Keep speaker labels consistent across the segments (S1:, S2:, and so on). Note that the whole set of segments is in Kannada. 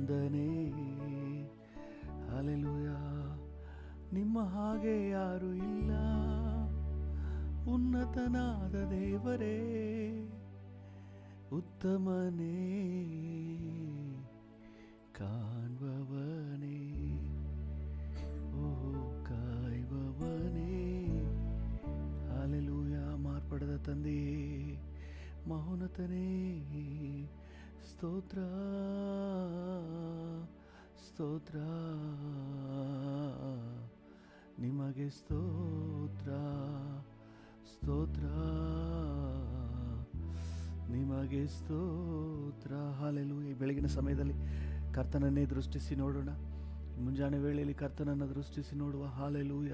S1: ವಂದನೆ ಅಲೆಲುಯ ನಿಮ್ಮ ಹಾಗೆ ಯಾರು ಇಲ್ಲ ಉನ್ನತನಾದ ದೇವರೇ ಉತ್ತಮನೇ ಕಾಣ್ಬವನೇ ಓ ಕಾಯುವವನೇ ಅಲೆಲೂಯ ಮಾರ್ಪಡದ ತಂದೆಯೇ ಮಹೋನ್ನತನೇ ಸ್ತೋತ್ರ ಸ್ತೋತ್ರ ನಿಮಗೆ ಸ್ತೋತ್ರ ಸ್ತೋತ್ರ ನಿಮಗೆ ಸ್ತೋತ್ರ ಹಾಲೆಲು ಈ ಬೆಳಗಿನ ಸಮಯದಲ್ಲಿ ಕರ್ತನನ್ನೇ ದೃಷ್ಟಿಸಿ ನೋಡೋಣ ಮುಂಜಾನೆ ವೇಳೆಯಲ್ಲಿ ಕರ್ತನನ್ನು ದೃಷ್ಟಿಸಿ ನೋಡುವ hallelujah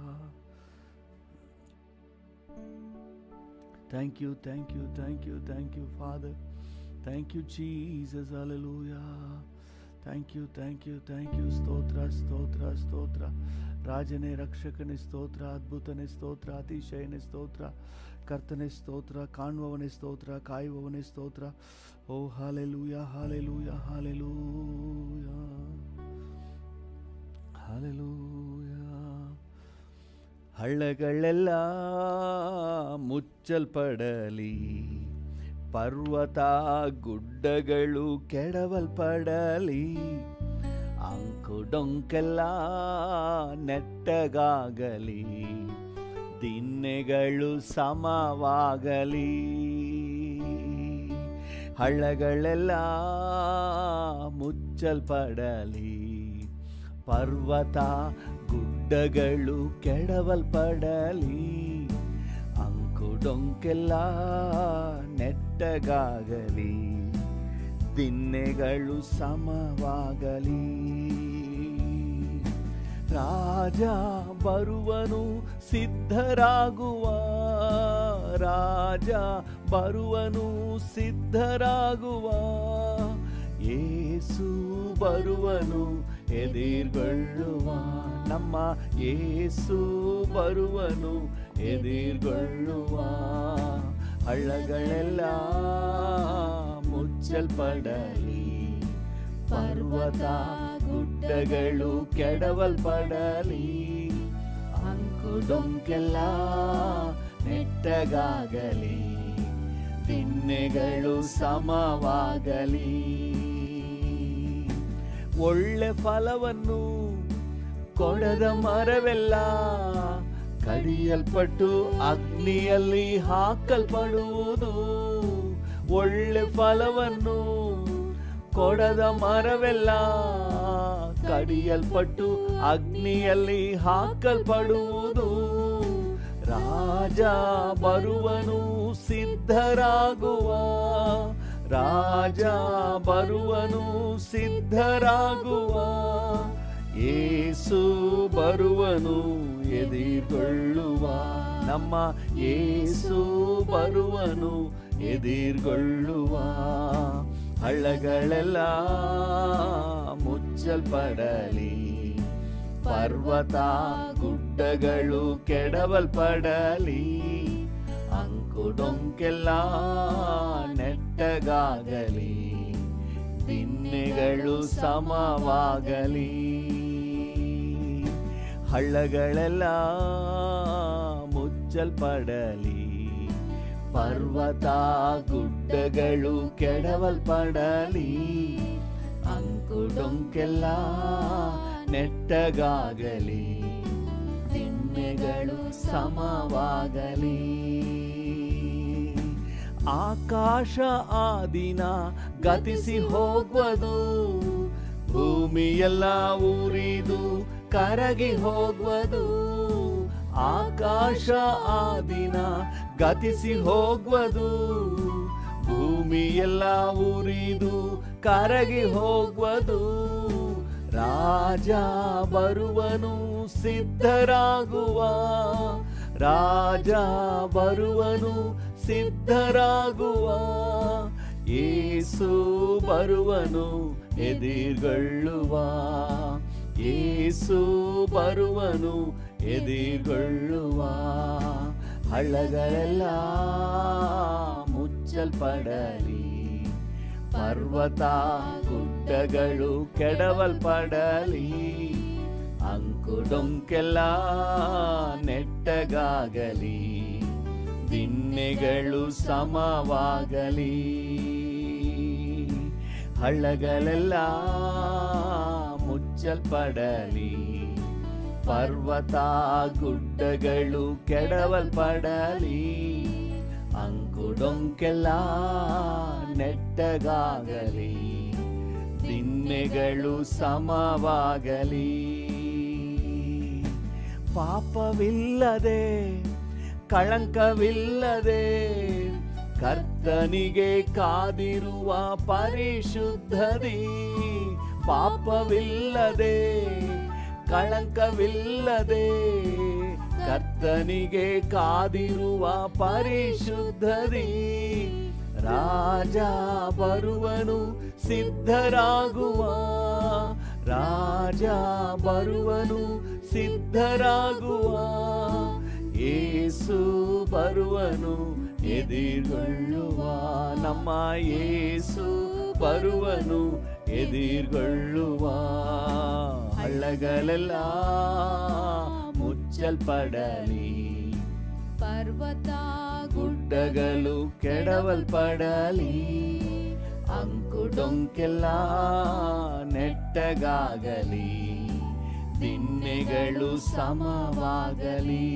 S1: thank you thank you thank you thank you father thank you Jesus hallelujah thank you thank you thank you ಸ್ತೋತ್ರ ಸ್ತೋತ್ರ ಸ್ತೋತ್ರ ರಾಜನೇ ರಕ್ಷಕನೇ ಸ್ತೋತ್ರ ಅದ್ಭುತನೇ ಸ್ತೋತ್ರ ಅತಿಶಯನೇ ಸ್ತೋತ್ರ ಕರ್ತನೆ ಸ್ತೋತ್ರ ಕಾಣುವವನೇ ಸ್ತೋತ್ರ ಕಾಯುವವನೇ ಸ್ತೋತ್ರ ಓ ಹಾಲೆಲೂಯ ಹಾಲೆಲೂಯ ಹಾಲೆಲೂಯ ಹಾಲೆಲೂಯ ಹಳ್ಳಗಳೆಲ್ಲ ಮುಚ್ಚಲ್ಪಡಲಿ ಪರ್ವತ ಗುಡ್ಡಗಳು ಕೆಡವಲ್ಪಡಲಿ ಅಂಕುಡೊಂಕೆಲ್ಲ ನೆಟ್ಟಗಾಗಲಿ ದಿನ್ನೆಗಳು ಸಮವಾಗಲಿ ಹಳ್ಳಗಳೆಲ್ಲ ಮುಚ್ಚಲ್ಪಡಲಿ ಪರ್ವತ ಗುಡ್ಡಗಳು ಕೆಡವಲ್ಪಡಲಿ ಅಂಕುಡೊಂಕೆಲ್ಲ ನೆಟ್ಟಗಾಗಲಿ ದಿನ್ನೆಗಳು ಸಮವಾಗಲಿ ರಾಜ ಬರುವನು ಸಿದ್ಧರಾಗುವ ರಾಜ ಬರುವನು ಸಿದ್ಧರಾಗುವ ಏಸು ಬರುವನು ಎದಿರ್ಗೊಳ್ಳುವ ನಮ್ಮ ಏಸು ಬರುವನು ಎದಿರ್ಗೊಳ್ಳುವ ಹಳ್ಳಗಳೆಲ್ಲ ಮುಚ್ಚಲ್ಪಡಲಿ ಪರ್ವತ ಗುಡ್ಡಗಳು ಕೆಡವಲ್ಪಡಲಿ ಅಂಕುಡೊಂಕೆಲ್ಲ ನೆಟ್ಟಗಾಗಲಿ ದಿನ್ನೆಗಳು ಸಮವಾಗಲಿ ಒಳ್ಳೆ ಫಲವನ್ನು ಕೊಡದ ಮರವೆಲ್ಲ ಕಡಿಯಲ್ಪಟ್ಟು ಅಗ್ನಿಯಲ್ಲಿ ಹಾಕಲ್ಪಡುವುದು ಒಳ್ಳೆ ಫಲವನ್ನು ಕೊಡದ ಮರವೆಲ್ಲ ಕಡಿಯಲ್ಪಟ್ಟು ಅಗ್ನಿಯಲ್ಲಿ ಹಾಕಲ್ಪಡುವುದು ರಾಜ ಬರುವನು ಸಿದ್ಧರಾಗುವ ರಾಜ ಬರುವನು ಸಿದ್ಧರಾಗುವ ಏಸು ಬರುವನು ಎದಿರ್ಗೊಳ್ಳುವ ನಮ್ಮ ಏಸು ಬರುವನು ಎದಿರ್ಗೊಳ್ಳುವ ಹಳ್ಳಗಳೆಲ್ಲ ಮುಚ್ಚಲ್ಪಡಲಿ ಪರ್ವತ ಗುಡ್ಡಗಳು ಕೆಡವಲ್ಪಡಲಿ ಅಂಕುಡೊಂಕೆಲ್ಲ ನೆಟ್ಟಗಾಗಲಿ ದಿನ್ನೆಗಳು ಸಮವಾಗಲಿ ಹಳ್ಳಗಳೆಲ್ಲ ಮುಚ್ಚಲ್ಪಡಲಿ ಪರ್ವತ ಗುಡ್ಡಗಳು ಕೆಡವಲ್ಪಡಲಿ ಅಂಕುಡೊಂಕೆಲ್ಲ ನೆಟ್ಟಗಾಗಲಿ ದಿನ್ನೆಗಳು ಸಮವಾಗಲಿ ಆಕಾಶ ಆ ದಿನ ಗತಿಸಿ ಹೋಗುವುದು ಭೂಮಿಯೆಲ್ಲ ಊರಿದು ಕರಗಿ ಹೋಗುವುದು ಆಕಾಶ ಆ ದಿನ ಗತಿಸಿ ಹೋಗುವುದು ಭೂಮಿಯೆಲ್ಲ ಊರಿದು ಕರಗಿ ಹೋಗುವುದು ರಾಜ ಬರುವನು ಸಿದ್ಧರಾಗುವ ರಾಜ ಬರುವನು ಸಿದ್ಧರಾಗುವ ಏಸು ಬರುವನು ಎದಿರ್ಗೊಳ್ಳುವ ಏಸು ಬರುವನು ಎದಿರ್ಗೊಳ್ಳುವ ಹಳ್ಳಗಳೆಲ್ಲ ಮುಚ್ಚಲ್ಪಡಲಿ ಪರ್ವತ ಗುಡ್ಡಗಳು ಕೆಡವಲ್ಪಡಲಿ ಅಂಕುಡೊಂಕೆಲ್ಲ ನೆಟ್ಟಗಾಗಲಿ ದಿನ್ನೆಗಳು ಸಮವಾಗಲಿ ಹಳ್ಳಗಳೆಲ್ಲ ಮುಚ್ಚಲ್ಪಡಲಿ ಪರ್ವತ ಗುಡ್ಡಗಳು ಕೆಡವಲ್ಪಡಲಿ ಅಂಕುಡೊಂಕೆಲ್ಲ ನೆಟ್ಟಗಾಗಲಿ ದಿನ್ನೆಗಳು ಸಮವಾಗಲಿ ಪಾಪವಿಲ್ಲದೆ ಕಳಂಕವಿಲ್ಲದೆ ಕರ್ತನಿಗೆ ಕಾದಿರುವ ಪರಿಶುದ್ಧದಿ ಪಾಪವಿಲ್ಲದೆ ಕಳಂಕವಿಲ್ಲದೆ ಕರ್ತನಿಗೆ ಕಾದಿರುವ ಪರಿಶುದ್ಧದಿ ರಾಜ ಬರುವನು ಸಿದ್ಧರಾಗುವ ರಾಜ ಬರುವನು ಸಿದ್ಧರಾಗುವ ಏಸು ಬರುವನು ಎದಿರ್ಗೊಳ್ಳುವ ನಮ್ಮ ಏಸು ಬರುವನು ಎದಿರ್ಗೊಳ್ಳುವ ಹಳ್ಳಗಳೆಲ್ಲ ಮುಚ್ಚಲ್ಪಡಲಿ
S2: ಪರ್ವತ
S1: ಗುಡ್ಡಗಳು ಕೆಡವಲ್ಪಡಲಿ ಅಂಕುಡೊಂಕೆಲ್ಲ ನೆಟ್ಟಗಾಗಲಿ ದಿನ್ನೆಗಳು ಸಮವಾಗಲಿ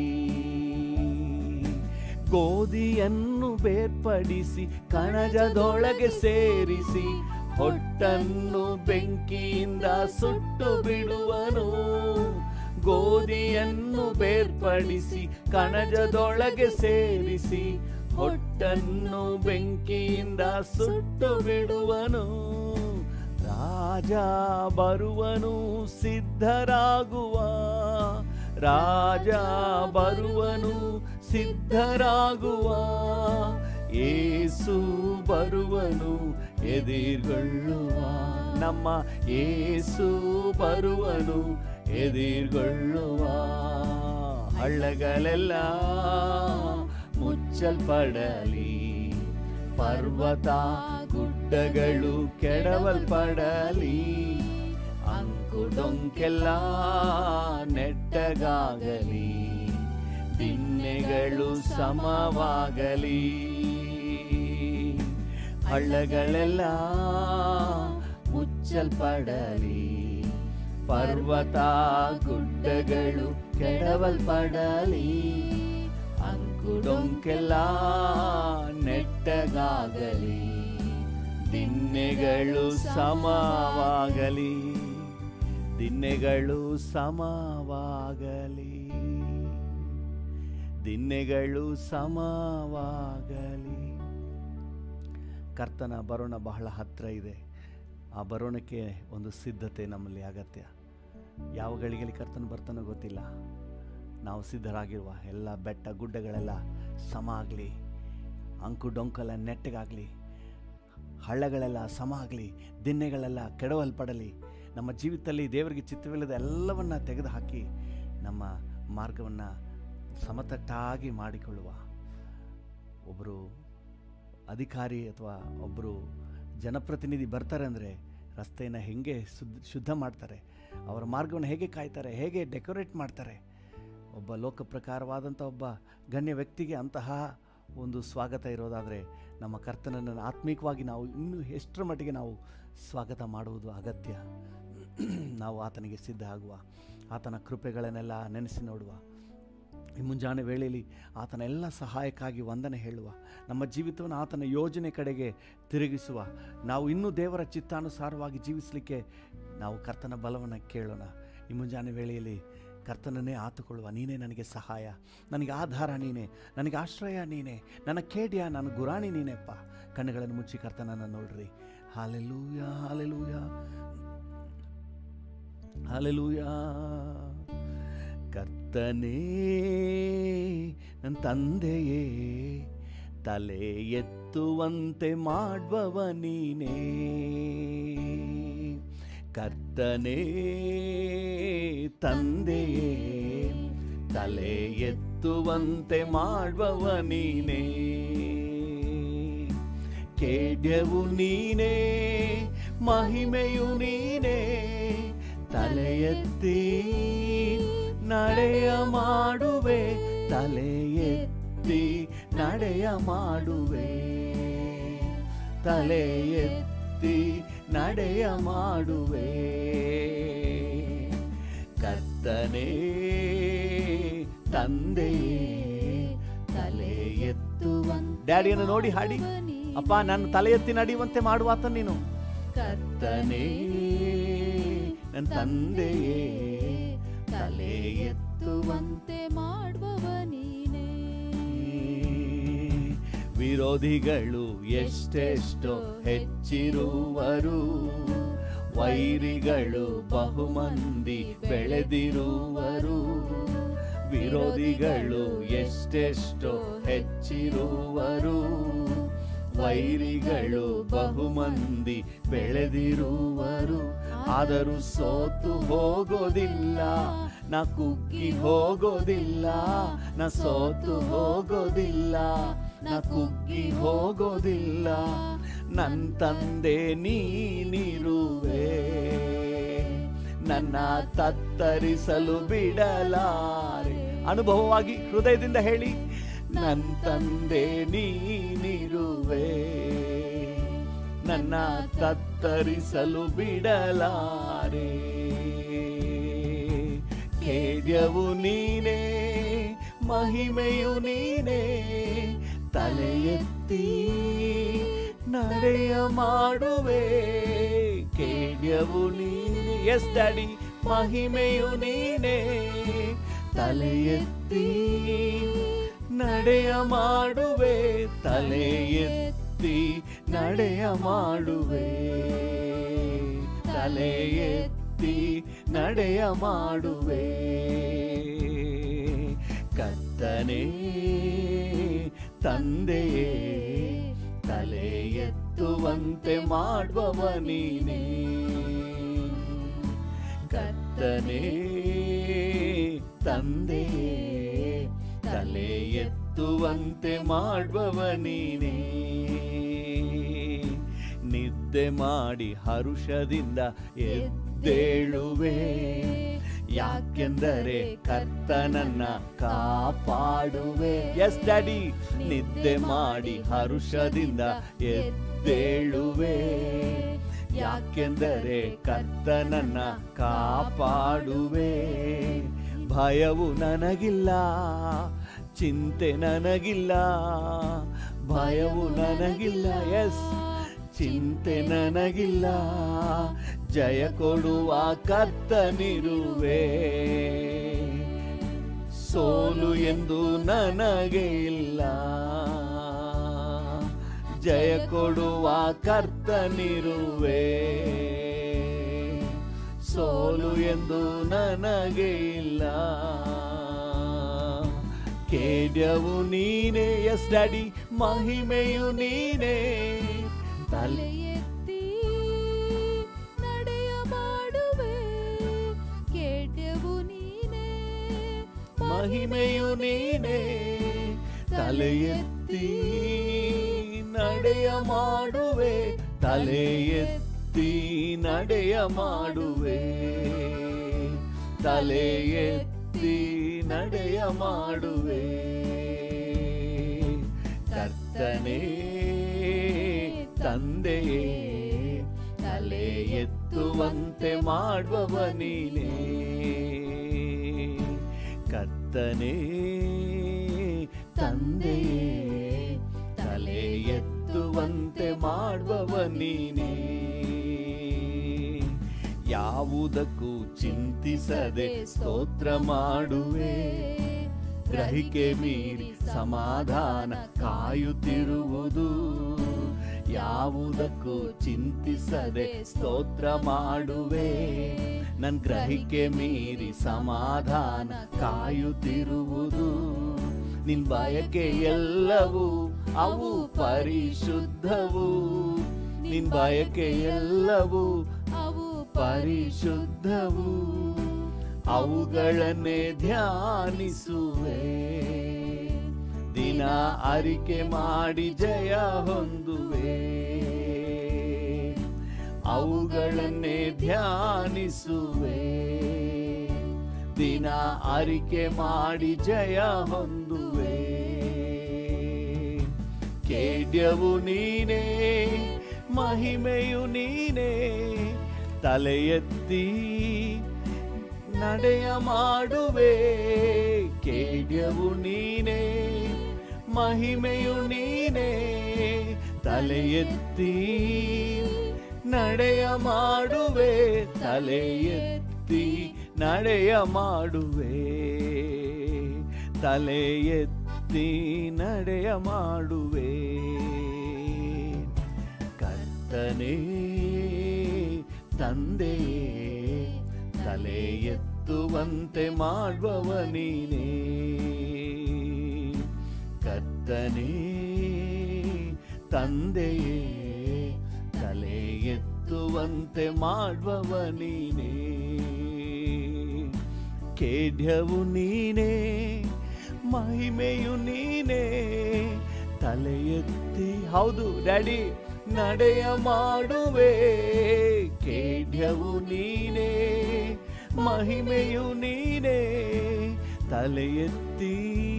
S1: ಗೋಧಿಯನ್ನು ಬೇರ್ಪಡಿಸಿ ಕಣಜದೊಳಗೆ ಸೇರಿಸಿ ಹೊಟ್ಟನ್ನು ಬೆಂಕಿಯಿಂದ ಸುಟ್ಟು ಬಿಡುವನು ಗೋಧಿಯನ್ನು ಬೇರ್ಪಡಿಸಿ ಕಣಜದೊಳಗೆ ಸೇರಿಸಿ ಹೊಟ್ಟನ್ನು ಬೆಂಕಿಯಿಂದ ಸುಟ್ಟು ಬಿಡುವನು ರಾಜ ಬರುವನು ಸಿದ್ಧರಾಗುವ ರಾಜ ಬರುವನು ಸಿದ್ಧರಾಗುವ ಏಸು ಬರುವನು ಎದಿರ್ಗೊಳ್ಳುವ ನಮ್ಮ ಏಸು ಬರುವನು ಎದಿರ್ಗೊಳ್ಳುವ ಹಳ್ಳಗಳೆಲ್ಲ ಮುಚ್ಚಲ್ಪಡಲಿ ಪರ್ವತ ಗುಡ್ಡಗಳು ಕೆಡವಲ್ಪಡಲಿ ಅಂಕುಡೊಂಕೆಲ್ಲ ನೆಟ್ಟಗಾಗಲಿ ದಿನ್ನೆಗಳು ಸಮವಾಗಲಿ ಹಳ್ಳಗಳೆಲ್ಲ ಮುಚ್ಚಲ್ಪಡಲಿ ಪರ್ವತ ಗುಡ್ಡಗಳು ಕೆಡವಲ್ಪಡಲಿ ಅಂಕುಡೊಂಕೆಲ್ಲ ನೆಟ್ಟಗಾಗಲಿ ದಿನ್ನೆಗಳು ಸಮವಾಗಲಿ ದಿನ್ನೆಗಳು ಸಮವಾಗಲಿ ದಿನ್ನೆಗಳು ಸಮವಾಗಲಿ ಕರ್ತನ ಬರೋಣ ಬಹಳ ಹತ್ತಿರ ಇದೆ ಆ ಬರೋಣಕ್ಕೆ ಒಂದು ಸಿದ್ಧತೆ ನಮ್ಮಲ್ಲಿ ಅಗತ್ಯ ಯಾವ ಗಳಿಗೆಯಲ್ಲಿ ಕರ್ತನ ಬರ್ತಾನೋ ಗೊತ್ತಿಲ್ಲ ನಾವು ಸಿದ್ಧರಾಗಿರುವ ಎಲ್ಲ ಬೆಟ್ಟ ಗುಡ್ಡಗಳೆಲ್ಲ ಸಮ ಆಗಲಿ ಅಂಕು ಡೊಂಕಲ್ಲ ನೆಟ್ಟಗಾಗಲಿ ಹಳ್ಳಗಳೆಲ್ಲ ಸಮ ಆಗಲಿ ದಿನ್ನೆಗಳೆಲ್ಲ ಕೆಡವಲ್ಪಡಲಿ ನಮ್ಮ ಜೀವಿತದಲ್ಲಿ ದೇವರಿಗೆ ಚಿತ್ರವಿಲ್ಲದ ಎಲ್ಲವನ್ನ ತೆಗೆದುಹಾಕಿ ನಮ್ಮ ಮಾರ್ಗವನ್ನು ಸಮತಟ್ಟಾಗಿ ಮಾಡಿಕೊಳ್ಳುವ ಒಬ್ಬರು ಅಧಿಕಾರಿ ಅಥವಾ ಒಬ್ಬರು ಜನಪ್ರತಿನಿಧಿ ಬರ್ತಾರೆ ಅಂದರೆ ರಸ್ತೆಯನ್ನು ಹೇಗೆ ಶುದ್ಧ ಶುದ್ಧ ಮಾಡ್ತಾರೆ ಅವರ ಮಾರ್ಗವನ್ನು ಹೇಗೆ ಕಾಯ್ತಾರೆ ಹೇಗೆ ಡೆಕೋರೇಟ್ ಮಾಡ್ತಾರೆ ಒಬ್ಬ ಲೋಕ ಪ್ರಕಾರವಾದಂಥ ಒಬ್ಬ ಗಣ್ಯ ವ್ಯಕ್ತಿಗೆ ಅಂತಹ ಒಂದು ಸ್ವಾಗತ ಇರೋದಾದರೆ ನಮ್ಮ ಕರ್ತನನ್ನು ಆತ್ಮಿಕವಾಗಿ ನಾವು ಇನ್ನೂ ಎಷ್ಟರ ಮಟ್ಟಿಗೆ ನಾವು ಸ್ವಾಗತ ಮಾಡುವುದು ಅಗತ್ಯ ನಾವು ಆತನಿಗೆ ಸಿದ್ಧ ಆಗುವ ಆತನ ಕೃಪೆಗಳನ್ನೆಲ್ಲ ನೆನೆಸಿ ನೋಡುವ ಈ ಮುಂಜಾನೆ ವೇಳೆಯಲ್ಲಿ ಆತನ ಎಲ್ಲ ಸಹಾಯಕ್ಕಾಗಿ ವಂದನೆ ಹೇಳುವ ನಮ್ಮ ಜೀವಿತವನ್ನು ಆತನ ಯೋಜನೆ ಕಡೆಗೆ ತಿರುಗಿಸುವ ನಾವು ಇನ್ನೂ ದೇವರ ಚಿತ್ತಾನುಸಾರವಾಗಿ ಜೀವಿಸಲಿಕ್ಕೆ ನಾವು ಕರ್ತನ ಬಲವನ್ನು ಕೇಳೋಣ ಈ ಮುಂಜಾನೆ ವೇಳೆಯಲ್ಲಿ ಕರ್ತನನ್ನೇ ಆತುಕೊಳ್ಳುವ ನೀನೇ ನನಗೆ ಸಹಾಯ ನನಗೆ ಆಧಾರ ನೀನೇ ನನಗೆ ಆಶ್ರಯ ನೀನೇ ನನ್ನ ಖೇಡ್ಯ ನನ್ನ ಗುರಾಣಿ ನೀನೆಪ್ಪ ಕಣ್ಣುಗಳನ್ನು ಮುಚ್ಚಿ ಕರ್ತನನ್ನು ನೋಡ್ರಿ ಹಾಲೆಲೂಯ ಹಾಲೆಲೂಯ ಹಾಲೆಲೂಯ ಕರ್ತನೇ ನನ್ನ ತಂದೆಯೇ ತಲೆ ಎತ್ತುವಂತೆ ಮಾಡುವವ ನೀನೇ ಕರ್ತನೇ ತಂದೆಯೇ ತಲೆ ಎತ್ತುವಂತೆ ಮಾಡುವವ ನೀನೇ ಕೇಡ್ಯವು ನೀನೇ ಮಹಿಮೆಯು ನೀನೇ ತಲೆ ಎತ್ತಿ ನಡೆಯ ಮಾಡುವೆ ತಲೆ ಎತ್ತಿ ನಡೆಯ ಮಾಡುವೆ ತಲೆ ಎತ್ತಿ ನಡೆಯ ಮಾಡುವೆ ಕರ್ತನೇ ತಂದೆಯೇ ತಲೆ ಎತ್ತುವ ಡ್ಯಾಡಿಯನ್ನು ನೋಡಿ ಹಾಡಿ ಅಪ್ಪ ನನ್ನ ತಲೆ ಎತ್ತಿ ನಡೆಯುವಂತೆ ಮಾಡುವಾತ ನೀನು ಕರ್ತನೇ ನನ್ನ ತಂದೆಯೇ ತಲೆ ಎತ್ತುವಂತೆ
S2: ಎತ್ತುವಂತೆ ಮಾಡುವವ ನೀನೇ
S1: ವಿರೋಧಿಗಳು ಎಷ್ಟೆಷ್ಟೋ ಹೆಚ್ಚಿರುವರು ವೈರಿಗಳು ಬಹುಮಂದಿ ಬೆಳೆದಿರುವರು ವಿರೋಧಿಗಳು ಎಷ್ಟೆಷ್ಟೋ ಹೆಚ್ಚಿರುವರು ವೈರಿಗಳು ಬಹುಮಂದಿ ಬೆಳೆದಿರುವರು ಆದರೂ ಸೋತು ಹೋಗೋದಿಲ್ಲ ನಾ ಕುಗ್ಗಿ ಹೋಗೋದಿಲ್ಲ ನಾ ಸೋತು ಹೋಗೋದಿಲ್ಲ ನಾ ಕುಗ್ಗಿ ಹೋಗೋದಿಲ್ಲ ನನ್ ತಂದೆ ನೀನಿರುವೆ ನನ್ನ ತತ್ತರಿಸಲು ಬಿಡಲಾರೆ ಅನುಭವವಾಗಿ ಹೃದಯದಿಂದ ಹೇಳಿ ನನ್ ತಂದೆ ನೀನಿರುವೆ ನನ್ನ ತತ್ತರಿಸಲು ಬಿಡಲಾರೆ ಖೇಡ್ಯವು ನೀನೇ ಮಹಿಮೆಯು ನೀನೇ ತಲೆ ಎತ್ತಿ ನಡೆಯ ಮಾಡುವೆ ಖೇಡ್ಯವು ನೀನೇ ಎಸ್ ಡ್ಯಾಡಿ ಮಹಿಮೆಯು ನೀನೇ ತಲೆ ಎತ್ತಿ ನಡೆಯ ಮಾಡುವೆ ತಲೆ ಎತ್ತಿ ನಡೆಯ ಮಾಡುವೆ ತಲೆ ಎತ್ತಿ ನಡೆಯ ಮಾಡುವೆ ಕತ್ತನೆ ತಂದೆಯೇ ತಲೆ ಎತ್ತುವಂತೆ ಮಾಡುವವ ನೀನೇ ಕತ್ತನೆ ತಂದೆಯೇ ತಲೆ ಎತ್ತುವಂತೆ ಮಾಡುವವ ನೀನೇ ನಿದ್ದೆ ಮಾಡಿ ಹರುಷದಿಂದ ಎದ್ದೇಳುವೆ ಯಾಕೆಂದರೆ ಕರ್ತನನ್ನ ಕಾಪಾಡುವೆ ಎಸ್ ಡ್ಯಾಡಿ ನಿದ್ದೆ ಮಾಡಿ ಹರುಷದಿಂದ ಎದ್ದೇಳುವೆ ಯಾಕೆಂದರೆ ಕರ್ತನನ್ನ ಕಾಪಾಡುವೆ ಭಯವು ನನಗಿಲ್ಲ ಚಿಂತೆ ನನಗಿಲ್ಲ ಭಯವು ನನಗಿಲ್ಲ ಎಸ್ ಚಿಂತೆ ನನಗಿಲ್ಲ ಜಯ ಕೊಡುವ ಕರ್ತನಿರುವೆ ಸೋಲು ಎಂದು ನನಗೆ ಇಲ್ಲ ಜಯ ಕೊಡುವ ಕರ್ತನಿರುವೆ ಸೋಲು ಎಂದು ನನಗೆ ಇಲ್ಲ ಕೇಡ್ಯವು ನೀನೇ ಎಸ್ ಡ್ಯಾಡಿ ಮಹಿಮೆಯು ನೀನೇ ತಲೆ
S2: ತಲೆ ಎತ್ತಿ ನಡೆಯ ಮಾಡುವೆ ಕೇಡ್ಯವು ನೀನೇ
S1: ಮಹಿಮೆಯು ನೀನೇ ತಲೆ ಎತ್ತಿ ನಡೆಯ ಮಾಡುವೆ ತಲೆ ಎತ್ತಿ ನಡೆಯ ಮಾಡುವೆ ತಲೆ ಎತ್ತಿ ನಡೆಯ ಮಾಡುವೆ ಕರ್ತನೇ ತಂದೆಯೇ ತಲೆ ಎತ್ತುವಂತೆ ಮಾಡುವವ ನೀನೇ ಕರ್ತನೇ ತಂದೆಯೇ ತಲೆ ಎತ್ತುವಂತೆ ಮಾಡುವವ ನೀನೇ ಯಾವುದಕ್ಕೂ ಚಿಂತಿಸದೆ ಸ್ತೋತ್ರ ಮಾಡುವೆ ಗ್ರಹಿಕೆ ಮೀರಿ ಸಮಾಧಾನ ಕಾಯುತ್ತಿರುವುದು ಯಾವುದಕ್ಕೂ ಚಿಂತಿಸದೆ ಸ್ತೋತ್ರ ಮಾಡುವೆ ನನ್ ಗ್ರಹಿಕೆ ಮೀರಿ ಸಮಾಧಾನ ಕಾಯುತ್ತಿರುವುದು ನಿನ್ ಬಯಕೆ ಎಲ್ಲವೂ ಅವು ಪರಿಶುದ್ಧವು ನಿನ್ ಬಯಕೆ ಎಲ್ಲವೂ
S2: ಅವು
S1: ಪರಿಶುದ್ಧವು ಅವುಗಳನ್ನೇ ಧ್ಯಾನಿಸುವೆ ದಿನ ಅರಿಕೆ ಮಾಡಿ ಜಯ ಹೊಂದುವೆ ಅವುಗಳನ್ನೇ ಧ್ಯಾನಿಸುವೆ ದಿನ ಅರಿಕೆ ಮಾಡಿ ಜಯ ಹೊಂದುವೆ ಕೇಡ್ಯವು ನೀನೇ ಮಹಿಮೆಯು ನೀನೇ ತಲೆ ಎತ್ತಿ ನಡೆಯ ಮಾಡುವೆ ಕೇಡ್ಯವು ನೀನೇ ಮಹಿಮೆಯು ನೀನೇ ತಲೆ ಎತ್ತಿ ನಡೆಯ ಮಾಡುವೆ ತಲೆ ಎತ್ತಿ ನಡೆಯ ಮಾಡುವೆ ತಲೆ ಎತ್ತಿ ನಡೆಯ ಮಾಡುವೆ ಕರ್ತನೇ ತಂದೆಯೇ ತಲೆ ಎತ್ತುವಂತೆ ಮಾಡುವವ ನೀನೇ ಕರ್ತನೇ ತಂದೆಯೇ ತಲೆ ಎತ್ತುವಂತೆ ಮಾಡುವವ ನೀನೇ ಕೇಡ್ಯವು ನೀನೇ ಮಹಿಮೆಯು ನೀನೇ ತಲೆ ಎತ್ತಿ ಹೌದು ಡ್ಯಾಡಿ ನಡೆಯ ಮಾಡುವೆ ಕೇಡ್ಯವು ನೀನೇ ಮಹಿಮೆಯು ನೀನೇ ತಲೆ ಎತ್ತಿ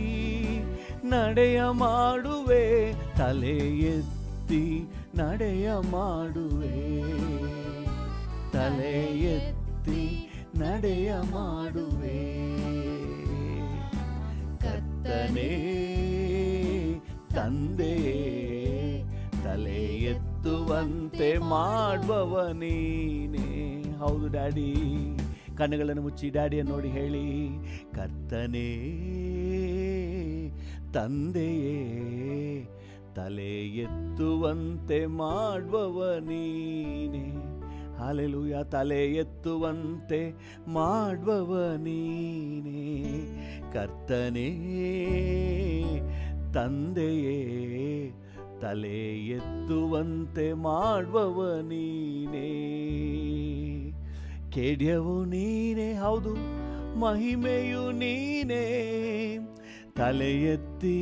S1: ನಡೆಯ ಮಾಡುವೆ ತಲೆ ಎತ್ತಿ ನಡೆಯ ಮಾಡುವೆ ತಲೆ ಎತ್ತಿ ನಡೆಯ ಮಾಡುವೆ ಕರ್ತನೇ ತಂದೆ ತಲೆ ಎತ್ತುವಂತೆ ಮಾಡುವವ ನೀನೇ ಹೌದು ಡ್ಯಾಡಿ ಕಣ್ಣುಗಳನ್ನು ಮುಚ್ಚಿ ಡ್ಯಾಡಿಯನ್ನು ನೋಡಿ ಹೇಳಿ ಕರ್ತನೇ ತಂದೆಯೇ ತಲೆ ಎತ್ತುವಂತೆ ಮಾಡುವವ ನೀನೇ ಹಾಲೆಲೂಯ ತಲೆ ಎತ್ತುವಂತೆ ಮಾಡುವವ ನೀನೇ ಕರ್ತನೇ ತಂದೆಯೇ ತಲೆ ಎತ್ತುವಂತೆ ಮಾಡುವವ ನೀನೇ ಕೇಡ್ಯವು ನೀನೇ ಹೌದು ಮಹಿಮೆಯು ನೀನೇ ತಲೆ ಎತ್ತಿ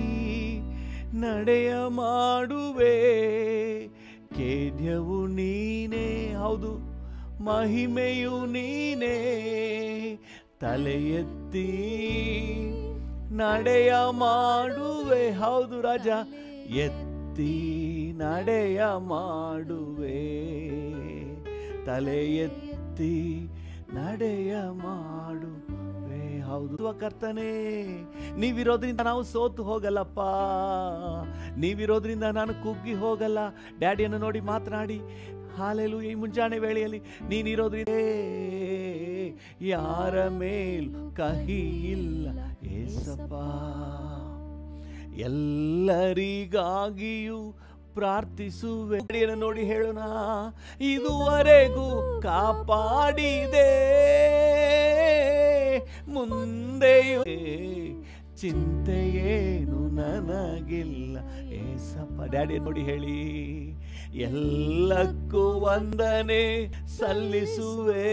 S1: ನಡೆಯ ಮಾಡುವೆ ಕೇಡ್ಯವು ನೀನೇ ಹೌದು ಮಹಿಮೆಯು ನೀನೇ ತಲೆ ಎತ್ತಿ ನಡೆಯ ಮಾಡುವೆ ಹೌದು ರಾಜ ಎತ್ತಿ ನಡೆಯ ಮಾಡುವೆ ತಲೆ ಎತ್ತಿ ನಡೆಯ ಮಾಡುವೆ ಹೌದು ಕರ್ತನೆ ನೀವಿರೋದ್ರಿಂದ ನಾವು ಸೋತು ಹೋಗಲ್ಲಪ್ಪ ನೀವಿರೋದ್ರಿಂದ ನಾನು ಕುಗ್ಗಿ ಹೋಗಲ್ಲ ಡ್ಯಾಡಿಯನ್ನು ನೋಡಿ ಮಾತನಾಡಿ ಹಾಲೆಲು ಈ ಮುಂಜಾನೆ ವೇಳೆಯಲ್ಲಿ ನೀನಿರೋದ್ರಿಂದ ಯಾರ ಮೇಲ್ ಕಹಿ ಇಲ್ಲ ಏಸಪ್ಪ ಎಲ್ಲರಿಗಾಗಿಯೂ ಪ್ರಾರ್ಥಿಸುವೆ ಡ್ಯಾಡಿಯನ್ನು ನೋಡಿ ಹೇಳೋಣ ಇದುವರೆಗೂ ಕಾಪಾಡಿದೆ ಮುಂದೆಯೂ ಚಿಂತೆಯೇನು ನನಗಿಲ್ಲ ಏಸಪ್ಪ ಡ್ಯಾಡಿ ನೋಡಿ ಹೇಳಿ ಎಲ್ಲಕ್ಕೂ ವಂದನೆ ಸಲ್ಲಿಸುವೆ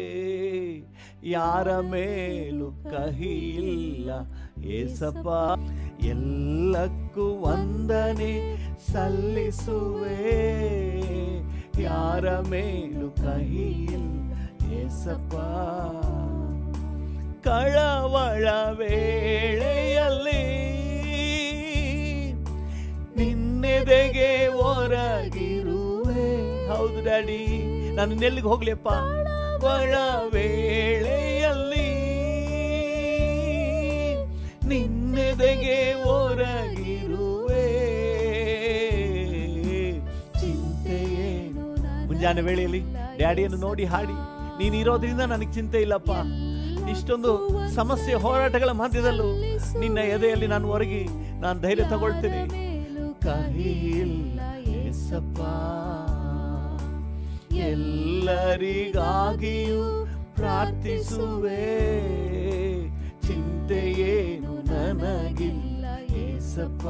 S1: ಯಾರ ಮೇಲೂ ಕಹಿ ಇಲ್ಲ ಏಸಪ್ಪ ಎಲ್ಲಕ್ಕೂ ವಂದನೆ ಸಲ್ಲಿಸುವೆ ಯಾರ ಮೇಲೂ ಕಹಿ ಇಲ್ಲ ಏಸಪ್ಪ ಕಳವಳ ವೇಳೆಯಲ್ಲಿ ನಿನ್ನೆದೆಗೆ ಹೊರಗಿರುವೆ ಹೌದು ಡ್ಯಾಡಿ ನಾನು ನೆಲ್ಲಿಗೆ ಹೋಗ್ಲಿಪ್ಪ ಒಳ ವೇಳೆಯಲ್ಲಿ ನಿನ್ನೆದೆಗೆ ಹೊರಗಿರುವೆ ಚಿಂತೆಯೇನು ಮುಂಜಾನೆ ವೇಳೆಯಲ್ಲಿ ಡ್ಯಾಡಿಯನ್ನು ನೋಡಿ ಹಾಡಿ ನೀನು ಇರೋದ್ರಿಂದ ನನಗೆ ಚಿಂತೆ ಇಲ್ಲಪ್ಪ ಇಷ್ಟೊಂದು ಸಮಸ್ಯೆ ಹೋರಾಟಗಳ ಮಧ್ಯದಲ್ಲೂ ನಿನ್ನ ಎದೆಯಲ್ಲಿ ನಾನು ಹೊರಗಿ ನಾನು ಧೈರ್ಯ ತಗೊಳ್ತೀನಿ ಕಹಿ ಇಲ್ಲ ಏಸಪ್ಪ ಎಲ್ಲರಿಗಾಗಿಯೂ ಪ್ರಾರ್ಥಿಸುವೆ ಚಿಂತೆಯೇನು ನನಗಿಲ್ಲ ಏಸಪ್ಪ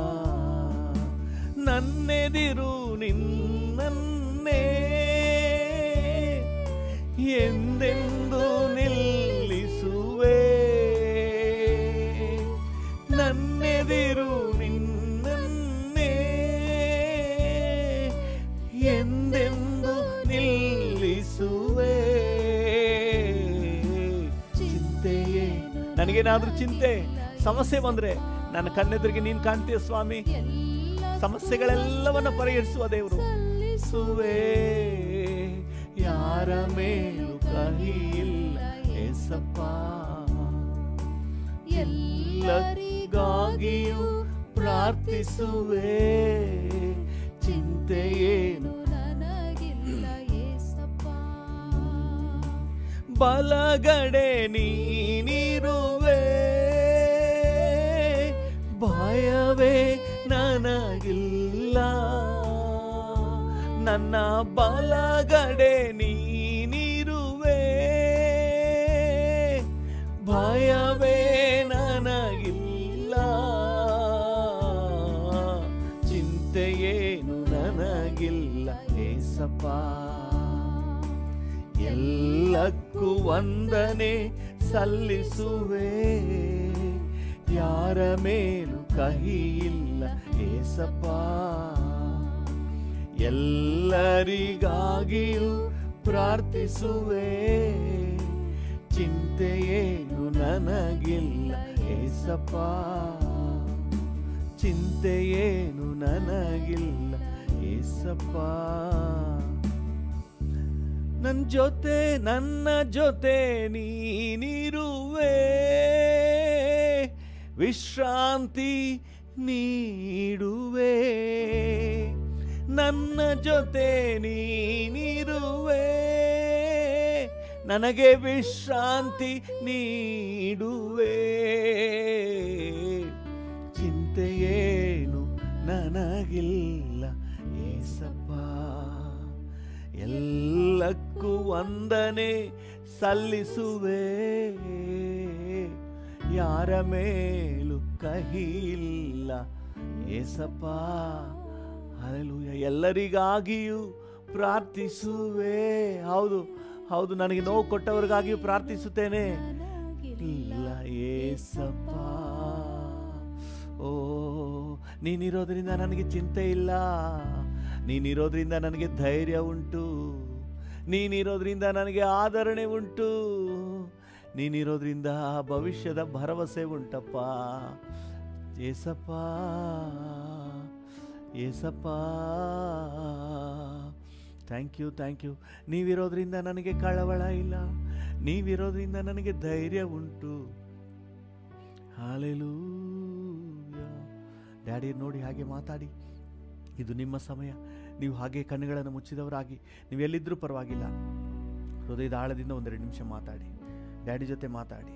S1: ನನ್ನೆದಿರು ನಿನ್ನನ್ನೇ ಎಂದೆಂದು ನಿಲ್ಲಿಸುವೆ ನನ್ನೆದಿರು ನನಗೇನಾದ್ರೂ ಚಿಂತೆ ಸಮಸ್ಯೆ ಬಂದ್ರೆ ನನ್ನ ಕಣ್ಣೆದುರಿಗೆ ನೀನು ಕಾಣ್ತೀಯ ಸ್ವಾಮಿ ಸಮಸ್ಯೆಗಳೆಲ್ಲವನ್ನ ಪರಿಹರಿಸುವ ದೇವರು ಸುವೆ ಯಾರ ಮೇಲೂ ಕಹಿ ಇಲ್ಲ ಏಸಪ್ಪ ಎಲ್ಲರಿಗಾಗಿಯೂ ಪ್ರಾರ್ಥಿಸುವೆ ಚಿಂತೆಯೇನು
S2: ನನಗಿಲ್ಲ ಏಸಪ್ಪ
S1: ಬಲಗಡೆ ನೀನಿರುವೆ ಭಯವೇ ನನಗಿಲ್ಲ ನನ್ನ ಬಲಗಡೆ ನೀನಿರುವೆ ಭಯವೇ ನನಗಿಲ್ಲ ಚಿಂತೆಯೇನು ನನಗಿಲ್ಲ ಏಸಪ್ಪ ಎಲ್ಲಕ್ಕೂ ವಂದನೆ ಸಲ್ಲಿಸುವೆ ಯಾರ ಮೇಲೂ ಕಹಿ ಇಲ್ಲ ಏಸಪ್ಪ ಎಲ್ಲರಿಗಾಗಿಯೂ ಪ್ರಾರ್ಥಿಸುವೆ ಚಿಂತೆಯೇನು ನನಗಿಲ್ಲ ಏಸಪ್ಪ ಚಿಂತೆಯೇನು ನನಗಿಲ್ಲ ಏಸಪ್ಪ ನನ್ ಜೊತೆ ನನ್ನ ಜೊತೆ ನೀನಿರುವೆ ವಿಶ್ರಾಂತಿ ನೀಡುವೆ ನನ್ನ ಜೊತೆ ನೀನಿರುವೆ ನನಗೆ ವಿಶ್ರಾಂತಿ ನೀಡುವೆ ಚಿಂತೆಯೇನು ನನಗಿಲ್ಲ ಏಸಪ್ಪ ಎಲ್ಲಕ್ಕೂ ವಂದನೆ ಸಲ್ಲಿಸುವೆ ಯಾರ ಮೇಲೂ ಕಹಿ ಇಲ್ಲ ಏಸಪ್ಪ ಅಲೆಲೂಯ ಎಲ್ಲರಿಗಾಗಿಯೂ ಪ್ರಾರ್ಥಿಸುವೆ ಹೌದು ಹೌದು ನನಗೆ ನೋವು ಕೊಟ್ಟವರಿಗಾಗಿಯೂ ಪ್ರಾರ್ಥಿಸುತ್ತೇನೆ ಇಲ್ಲ ಏಸಪ್ಪ ಓ ನೀನಿರೋದ್ರಿಂದ ನನಗೆ ಚಿಂತೆ ಇಲ್ಲ ನೀನಿರೋದ್ರಿಂದ ನನಗೆ ಧೈರ್ಯ ಉಂಟು ನೀನಿರೋದ್ರಿಂದ ನನಗೆ ಆದರಣೆ ಉಂಟು ನೀನಿರೋದ್ರಿಂದ ಭವಿಷ್ಯದ ಭರವಸೆ ಉಂಟಪ್ಪ ಏಸಪ್ಪ ಏಸಪ್ಪ ಥ್ಯಾಂಕ್ ಯು ಥ್ಯಾಂಕ್ ಯು ನೀವಿರೋದ್ರಿಂದ ನನಗೆ ಕಳವಳ ಇಲ್ಲ ನೀವಿರೋದ್ರಿಂದ ನನಗೆ ಧೈರ್ಯ ಉಂಟು ಹಾಲೆಲೂಯ ಡ್ಯಾಡಿ ನೋಡಿ ಹಾಗೆ ಮಾತಾಡಿ ಇದು ನಿಮ್ಮ ಸಮಯ ನೀವು ಹಾಗೆ ಕಣ್ಣುಗಳನ್ನು ಮುಚ್ಚಿದವರಾಗಿ ನೀವು ಎಲ್ಲಿದ್ದರೂ ಪರವಾಗಿಲ್ಲ ಹೃದಯದ ಆಳದಿಂದ ಒಂದೆರಡು ನಿಮಿಷ ಮಾತಾಡಿ ಡ್ಯಾಡಿ ಜೊತೆ ಮಾತಾಡಿ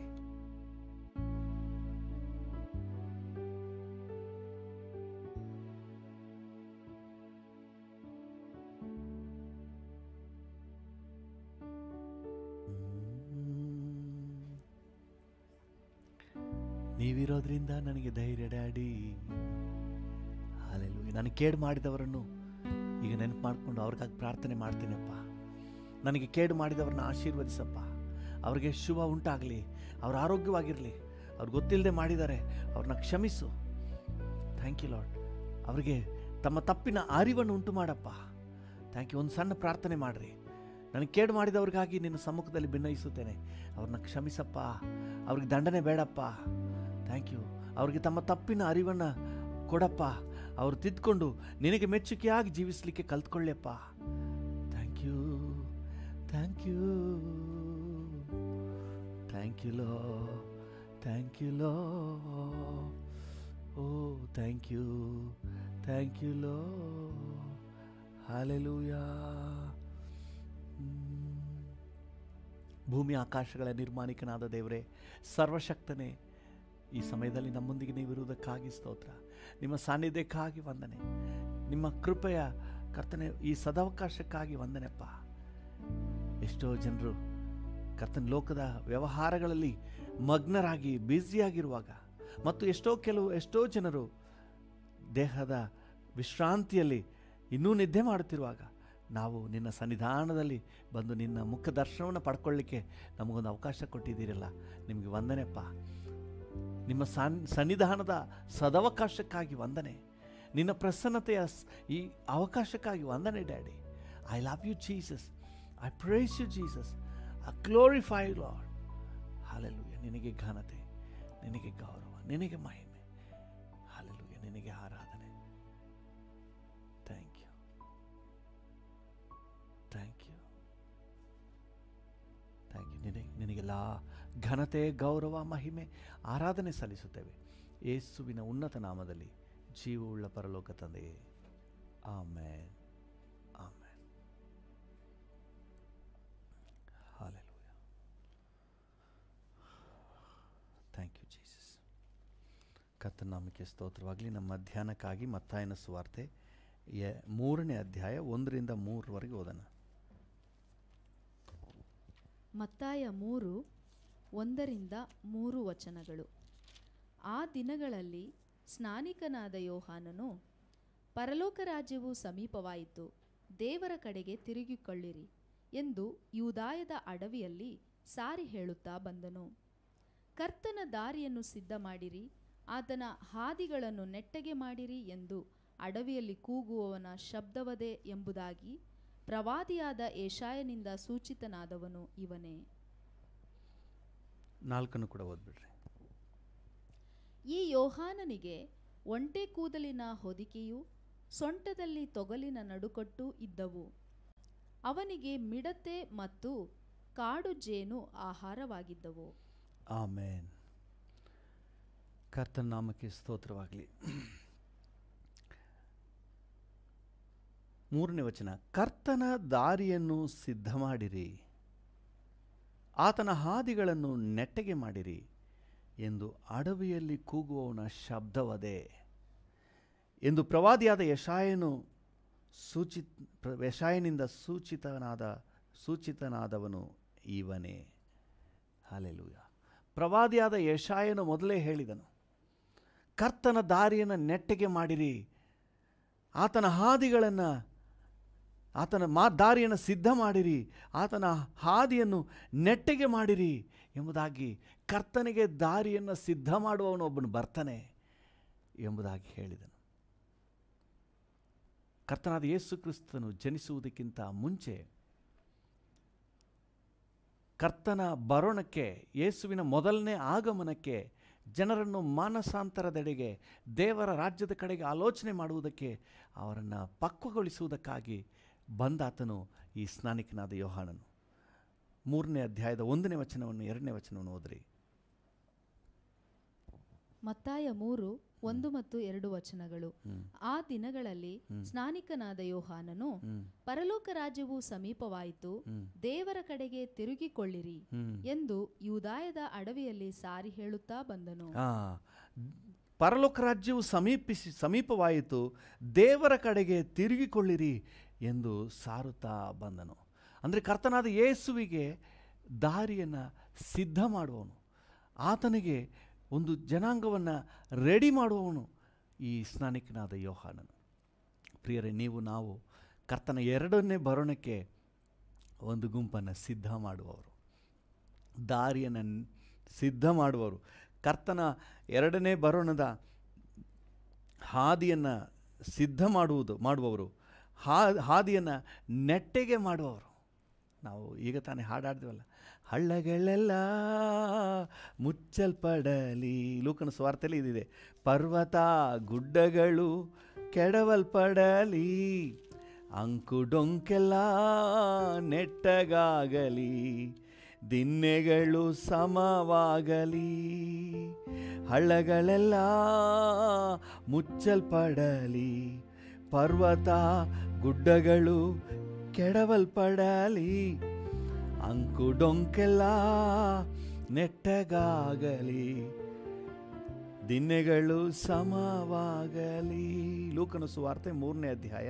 S1: ನೀವಿರೋದ್ರಿಂದ ನನಗೆ ಧೈರ್ಯ ಡ್ಯಾಡಿ ಹಾಲೆಲು ನನಗೆ ಕೇಡು ಮಾಡಿದವರನ್ನು ಈಗ ನೆನಪು ಮಾಡಿಕೊಂಡು ಅವ್ರಿಗಾಗಿ ಪ್ರಾರ್ಥನೆ ಮಾಡ್ತೀನಪ್ಪ ನನಗೆ ಕೇಡು ಮಾಡಿದವ್ರನ್ನ ಆಶೀರ್ವದಿಸಪ್ಪ ಅವ್ರಿಗೆ ಶುಭ ಉಂಟಾಗಲಿ ಅವ್ರ ಆರೋಗ್ಯವಾಗಿರಲಿ ಅವ್ರು ಗೊತ್ತಿಲ್ಲದೆ ಮಾಡಿದ್ದಾರೆ ಅವ್ರನ್ನ ಕ್ಷಮಿಸು ಥ್ಯಾಂಕ್ ಯು ಲಾಡ್ ಅವರಿಗೆ ತಮ್ಮ ತಪ್ಪಿನ ಅರಿವನ್ನು ಉಂಟು ಮಾಡಪ್ಪ ಥ್ಯಾಂಕ್ ಯು ಒಂದು ಸಣ್ಣ ಪ್ರಾರ್ಥನೆ ಮಾಡಿರಿ ನನಗೆ ಕೇಡು ಮಾಡಿದವ್ರಿಗಾಗಿ ನಿನ್ನ ಸಮ್ಮುಖದಲ್ಲಿ ಭಿನ್ನಯಿಸುತ್ತೇನೆ ಅವ್ರನ್ನ ಕ್ಷಮಿಸಪ್ಪ ಅವ್ರಿಗೆ ದಂಡನೆ ಬೇಡಪ್ಪ ಥ್ಯಾಂಕ್ ಯು ಅವ್ರಿಗೆ ತಮ್ಮ ತಪ್ಪಿನ ಅರಿವನ್ನು ಕೊಡಪ್ಪ ಅವ್ರು ತಿದ್ಕೊಂಡು ನಿನಗೆ ಮೆಚ್ಚುಗೆಯಾಗಿ ಜೀವಿಸಲಿಕ್ಕೆ ಕಲ್ತ್ಕೊಳ್ಳಪ್ಪ thank you thank you thank you ಲೋ ಥ್ಯಾಂಕ್ ಯು ಲೋ ಓ ಥ್ಯಾಂಕ್ ಯು ಥ್ಯಾಂಕ್ ಯು ಲೋ ಹಾಲೆಲೂಯಾ ಭೂಮಿ ಆಕಾಶಗಳ ನಿರ್ಮಾಣಿಕನಾದ ದೇವರೇ ಸರ್ವಶಕ್ತನೇ ಈ ಸಮಯದಲ್ಲಿ ನಮ್ಮೊಂದಿಗೆ ನೀವಿರುವುದಕ್ಕಾಗಿ ಸ್ತೋತ್ರ ನಿಮ್ಮ ಸಾನ್ನಿಧ್ಯಕ್ಕಾಗಿ ವಂದನೆ ನಿಮ್ಮ ಕೃಪೆಯ ಕರ್ತನೆ ಈ ಸದಾವಕಾಶಕ್ಕಾಗಿ ವಂದನೆಪ್ಪ ಎಷ್ಟೋ ಜನರು ಕರ್ತನ ಲೋಕದ ವ್ಯವಹಾರಗಳಲ್ಲಿ ಮಗ್ನರಾಗಿ ಬ್ಯುಸಿಯಾಗಿರುವಾಗ ಮತ್ತು ಎಷ್ಟೋ ಕೆಲವು ಎಷ್ಟೋ ಜನರು ದೇಹದ ವಿಶ್ರಾಂತಿಯಲ್ಲಿ ಇನ್ನೂ ನಿದ್ದೆ ಮಾಡುತ್ತಿರುವಾಗ ನಾವು ನಿನ್ನ ಸನ್ನಿಧಾನದಲ್ಲಿ ಬಂದು ನಿನ್ನ ಮುಖ ದರ್ಶನವನ್ನು ಪಡ್ಕೊಳ್ಳಿಕ್ಕೆ ನಮಗೊಂದು ಅವಕಾಶ ಕೊಟ್ಟಿದ್ದೀರಲ್ಲ ನಿಮಗೆ ವಂದನೆಪ್ಪ ನಿಮ್ಮ ಸನ್ ಸನ್ನಿಧಾನದ ಸದವಕಾಶಕ್ಕಾಗಿ ವಂದನೆ ನಿನ್ನ ಪ್ರಸನ್ನತೆಯ ಸ್- ಈ ಅವಕಾಶಕ್ಕಾಗಿ ವಂದನೆ daddy I love you Jesus I praise you Jesus I glorify Lord hallelujah ನಿನಗೆ ಘನತೆ ನಿನಗೆ ಗೌರವ ನಿನಗೆ ಮಹಿಮೆ ಹಾಲೆಲೂಯ ನಿನಗೆ ಆರಾಧನೆ thank you thank you thank you ನಿನಗೆ ನಿನಗೆಲ್ಲ ಘನತೆ ಗೌರವ ಮಹಿಮೆ ಆರಾಧನೆ ಸಲ್ಲಿಸುತ್ತೇವೆ ಯೇಸುವಿನ ಉನ್ನತ ನಾಮದಲ್ಲಿ ಜೀವವುಳ್ಳ ಪರಲೋಕ ತಂದೆಯೇ ಆಮೇನ್ ಆಮೇನ್ ಹಾಲೆಲೂಯ ಥ್ಯಾಂಕ್ ಯು ಜೀಸಸ್ ಕರ್ತನ ನಾಮಕ್ಕೆ ಸ್ತೋತ್ರವಾಗಲಿ ನಮ್ಮ ಧ್ಯಾನಕ್ಕಾಗಿ ಮತ್ತಾಯನ ಸುವಾರ್ತೆ ಎ ಮೂರನೇ ಅಧ್ಯಾಯ ಒಂದರಿಂದ ಮೂರರವರೆಗೆ ಓದೋಣ
S2: ಮತ್ತಾಯ ಮೂರು ಒಂದರಿಂದ ಮೂರು ವಚನಗಳು ಆ ದಿನಗಳಲ್ಲಿ ಸ್ನಾನಿಕನಾದ ಯೋಹಾನನು ಪರಲೋಕ ರಾಜ್ಯವು ಸಮೀಪವಾಯಿತು ದೇವರ ಕಡೆಗೆ ತಿರುಗಿಕೊಳ್ಳಿರಿ ಎಂದು ಯೂದಾಯದ ಅಡವಿಯಲ್ಲಿ ಸಾರಿ ಹೇಳುತ್ತಾ ಬಂದನು ಕರ್ತನ ದಾರಿಯನ್ನು ಸಿದ್ಧ ಮಾಡಿರಿ ಆತನ ಹಾದಿಗಳನ್ನು ನೆಟ್ಟಗೆ ಮಾಡಿರಿ ಎಂದು ಅಡವಿಯಲ್ಲಿ ಕೂಗುವವನ ಶಬ್ದವದೇ ಎಂಬುದಾಗಿ ಪ್ರವಾದಿಯಾದ ಏಷಾಯನಿಂದ ಸೂಚಿತನಾದವನು ಇವನೇ
S1: ನಾಲ್ಕನ್ನು ಕೂಡ ಓದ್ಬಿಡ್ರಿ
S2: ಈ ಯೋಹಾನನಿಗೆ ಒಂಟೆ ಕೂದಲಿನ ಹೊದಿಕೆಯು ಸೊಂಟದಲ್ಲಿ ತೊಗಲಿನ ನಡುಕಟ್ಟು ಇದ್ದವು ಅವನಿಗೆ ಮಿಡತೆ ಮತ್ತು ಕಾಡು ಜೇನು ಆಹಾರವಾಗಿದ್ದವು
S1: ಆಮೇನ್ ಕರ್ತನ ನಾಮಕ್ಕೆ ಸ್ತೋತ್ರವಾಗಲಿ ಮೂರನೇ ವಚನ ಕರ್ತನ ದಾರಿಯನ್ನು ಸಿದ್ಧ ಮಾಡಿರಿ ಆತನ ಹಾದಿಗಳನ್ನು ನೆಟ್ಟಗೆ ಮಾಡಿರಿ ಎಂದು ಅಡವಿಯಲ್ಲಿ ಕೂಗುವವನ ಶಬ್ದವದೇ ಎಂದು ಪ್ರವಾದಿಯಾದ ಯಶಾಯನು ಸೂಚಿತ್ ಪ್ರ- ಯಶಾಯನಿಂದ ಸೂಚಿತನಾದ ಸೂಚಿತನಾದವನು ಇವನೇ ಹಾಲೆಲೂಯ ಪ್ರವಾದಿಯಾದ ಯಶಾಯನು ಮೊದಲೇ ಹೇಳಿದನು ಕರ್ತನ ದಾರಿಯನ್ನು ನೆಟ್ಟಗೆ ಮಾಡಿರಿ ಆತನ ಹಾದಿಗಳನ್ನು ಆತನ ಮಾ ದಾರಿಯನ್ನು ಸಿದ್ಧ ಮಾಡಿರಿ ಆತನ ಹಾದಿಯನ್ನು ನೆಟ್ಟಗೆ ಮಾಡಿರಿ ಎಂಬುದಾಗಿ ಕರ್ತನಿಗೆ ದಾರಿಯನ್ನು ಸಿದ್ಧ ಮಾಡುವವನು ಒಬ್ಬನು ಬರ್ತಾನೆ ಎಂಬುದಾಗಿ ಹೇಳಿದನು ಕರ್ತನಾದ ಯೇಸು ಕ್ರಿಸ್ತನು ಜನಿಸುವುದಕ್ಕಿಂತ ಮುಂಚೆ ಕರ್ತನ ಬರೋಣಕ್ಕೆ ಯೇಸುವಿನ ಮೊದಲನೇ ಆಗಮನಕ್ಕೆ ಜನರನ್ನು ಮಾನಸಾಂತರದೆಡೆಗೆ ದೇವರ ರಾಜ್ಯದ ಕಡೆಗೆ ಆಲೋಚನೆ ಮಾಡುವುದಕ್ಕೆ ಅವರನ್ನು ಪಕ್ವಗೊಳಿಸುವುದಕ್ಕಾಗಿ ಬಂದಾತನು ಈ ಸ್ನಾನಿಕನಾದ ಯೋಹಾನನು ಮೂರನೇ ಅಧ್ಯಾಯದ ಒಂದನೇ ವಚನವನ್ನು ಎರಡನೇ ವಚನವನ್ನು ಓದ್ರಿ
S2: ಮತ್ತಾಯ ಮೂರು ಒಂದು ಮತ್ತು ಎರಡು ವಚನಗಳು
S1: ಹ್ಮ್.
S2: ಆ ದಿನಗಳಲ್ಲಿ ಸ್ನಾನಿಕನಾದ ಯೋಹಾನನು
S1: ಹ್ಮ್.
S2: ಪರಲೋಕ ರಾಜ್ಯವು ಸಮೀಪವಾಯಿತು
S1: ಹ್ಮ್.
S2: ದೇವರ ಕಡೆಗೆ ತಿರುಗಿಕೊಳ್ಳಿರಿ
S1: ಹ್ಮ್.
S2: ಎಂದು ಯೂದಾಯದ ಅಡವಿಯಲ್ಲಿ ಸಾರಿ ಹೇಳುತ್ತಾ ಬಂದನು
S1: ಆ, ಪರಲೋಕ ರಾಜ್ಯವು ಸಮೀಪಿಸಿ ಸಮೀಪವಾಯಿತು ದೇವರ ಕಡೆಗೆ ತಿರುಗಿಕೊಳ್ಳಿರಿ ಎಂದು ಸಾರುತ್ತಾ ಬಂದನು ಅಂದರೆ ಕರ್ತನಾದ ಯೇಸುವಿಗೆ ದಾರಿಯನ್ನು ಸಿದ್ಧ ಮಾಡುವವನು ಆತನಿಗೆ ಒಂದು ಜನಾಂಗವನ್ನು ರೆಡಿ ಮಾಡುವವನು ಈ ಸ್ನಾನಿಕನಾದ ಯೋಹಾನನು ಪ್ರಿಯರೇ ನೀವು ನಾವು ಕರ್ತನ ಎರಡನೇ ಬರೋಣಕ್ಕೆ ಒಂದು ಗುಂಪನ್ನು ಸಿದ್ಧ ಮಾಡುವವರು ದಾರಿಯನ್ನು ನ್- ಸಿದ್ಧ ಮಾಡುವವರು ಕರ್ತನ ಎರಡನೇ ಬರೋಣದ ಹಾದಿಯನ್ನು ಸಿದ್ಧ ಮಾಡುವುದು ಮಾಡುವವರು ಹಾ ಹಾದಿಯನ್ನು ನೆಟ್ಟಗೆ ಮಾಡುವವರು ನಾವು ಈಗ ತಾನೇ ಹಾಡಾಡ್ತೀವಲ್ಲ ಹಳ್ಳಗಳೆಲ್ಲ ಮುಚ್ಚಲ್ಪಡಲಿ ಲೂಕನ ಸ್ವಾರ್ಥದಲ್ಲಿ ಇದಿದೆ ಪರ್ವತ ಗುಡ್ಡಗಳು ಕೆಡವಲ್ಪಡಲಿ ಅಂಕುಡೊಂಕೆಲ್ಲ ನೆಟ್ಟಗಾಗಲಿ ದಿನ್ನೆಗಳು ಸಮವಾಗಲಿ ಹಳ್ಳಗಳೆಲ್ಲ ಮುಚ್ಚಲ್ಪಡಲಿ ಪರ್ವತ ಗುಡ್ಡಗಳು ಕೆಡವಲ್ಪಡಲಿ ಅಂಕುಡೊಂಕೆಲ್ಲ ನೆಟ್ಟಗಾಗಲಿ ದಿನ್ನೆಗಳು ಸಮವಾಗಲಿ ಲೂಕನ ಸುವಾರ್ತೆ ಮೂರನೇ ಅಧ್ಯಾಯ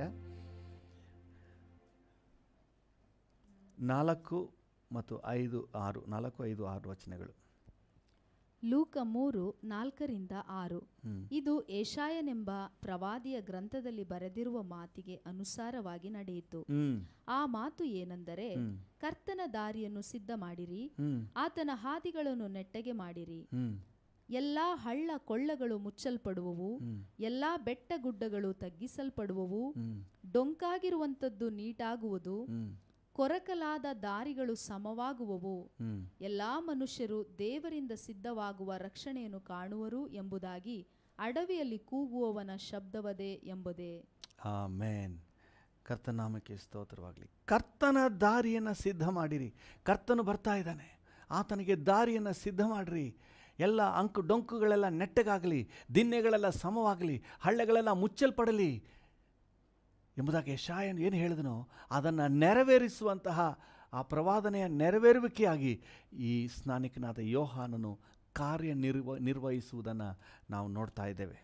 S1: ನಾಲ್ಕು ಮತ್ತು ಐದು ಆರು ನಾಲ್ಕು ಐದು ಆರು ವಚನಗಳು
S2: ಲೂಕ ಮೂರು ನಾಲ್ಕರಿಂದ ಆರು
S1: ಹ್ಮ್.
S2: ಇದು ಏಷಾಯನೆಂಬ ಪ್ರವಾದಿಯ ಗ್ರಂಥದಲ್ಲಿ ಬರೆದಿರುವ ಮಾತಿಗೆ ಅನುಸಾರವಾಗಿ ನಡೆಯಿತು
S1: ಹ್ಮ್
S2: ಆ ಮಾತು ಏನೆಂದರೆ
S1: ಹ್ಮ್.
S2: ಕರ್ತನ ದಾರಿಯನ್ನು ಸಿದ್ಧ ಮಾಡಿರಿ
S1: ಹ್ಮ್
S2: ಆತನ ಹಾದಿಗಳನ್ನು ನೆಟ್ಟಗೆ ಮಾಡಿರಿ
S1: ಹ್ಮ್
S2: ಎಲ್ಲಾ ಹಳ್ಳ ಕೊಳ್ಳಗಳು ಮುಚ್ಚಲ್ಪಡುವವು
S1: ಹ್ಮ್.
S2: ಎಲ್ಲಾ ಬೆಟ್ಟ ಗುಡ್ಡಗಳು ತಗ್ಗಿಸಲ್ಪಡುವವು
S1: ಹ್ಮ್
S2: ಡೊಂಕಾಗಿರುವಂಥದ್ದು ನೀಟಾಗುವುದು
S1: ಹ್ಮ್
S2: ಕೊರಕಲಾದ ದಾರಿಗಳು ಸಮವಾಗುವವು
S1: ಹ್ಮ್
S2: ಎಲ್ಲಾ ಮನುಷ್ಯರು ದೇವರಿಂದ ಸಿದ್ಧವಾಗುವ ರಕ್ಷಣೆಯನ್ನು ಕಾಣುವರು ಎಂಬುದಾಗಿ ಅಡವಿಯಲ್ಲಿ ಕೂಗುವವನ ಶಬ್ದವದೇ ಎಂಬುದೇ
S1: ಆಮೇನ್ ಕರ್ತನಾಮಕ್ಕೆ ಸ್ತೋತ್ರವಾಗಲಿ ಕರ್ತನ ದಾರಿಯನ್ನು ಸಿದ್ಧ ಮಾಡಿರಿ ಕರ್ತನು ಬರ್ತಾ ಇದ್ದಾನೆ ಆತನಿಗೆ ದಾರಿಯನ್ನು ಸಿದ್ಧ ಮಾಡಿರಿ ಎಲ್ಲ ಅಂಕು ಡೊಂಕುಗಳೆಲ್ಲ ನೆಟ್ಟಗಾಗಲಿ ದಿನ್ನೆಗಳೆಲ್ಲ ಸಮವಾಗಲಿ ಹಳ್ಳೆಗಳೆಲ್ಲ ಮುಚ್ಚಲ್ಪಡಲಿ ಎಂಬುದಾಗಿ ಯಶಾಯನ್ ಏನು ಹೇಳಿದನೋ ಅದನ್ನು ನೆರವೇರಿಸುವಂತಹ ಆ ಪ್ರವಾದನೆಯ ನೆರವೇರುವಿಕೆಯಾಗಿ ಈ ಸ್ನಾನಿಕನಾದ ಯೋಹಾನನು ಕಾರ್ಯನಿರ್ವ ನಿರ್ವಹಿಸುವುದನ್ನು ನಾವು ನೋಡ್ತಾ ಇದ್ದೇವೆ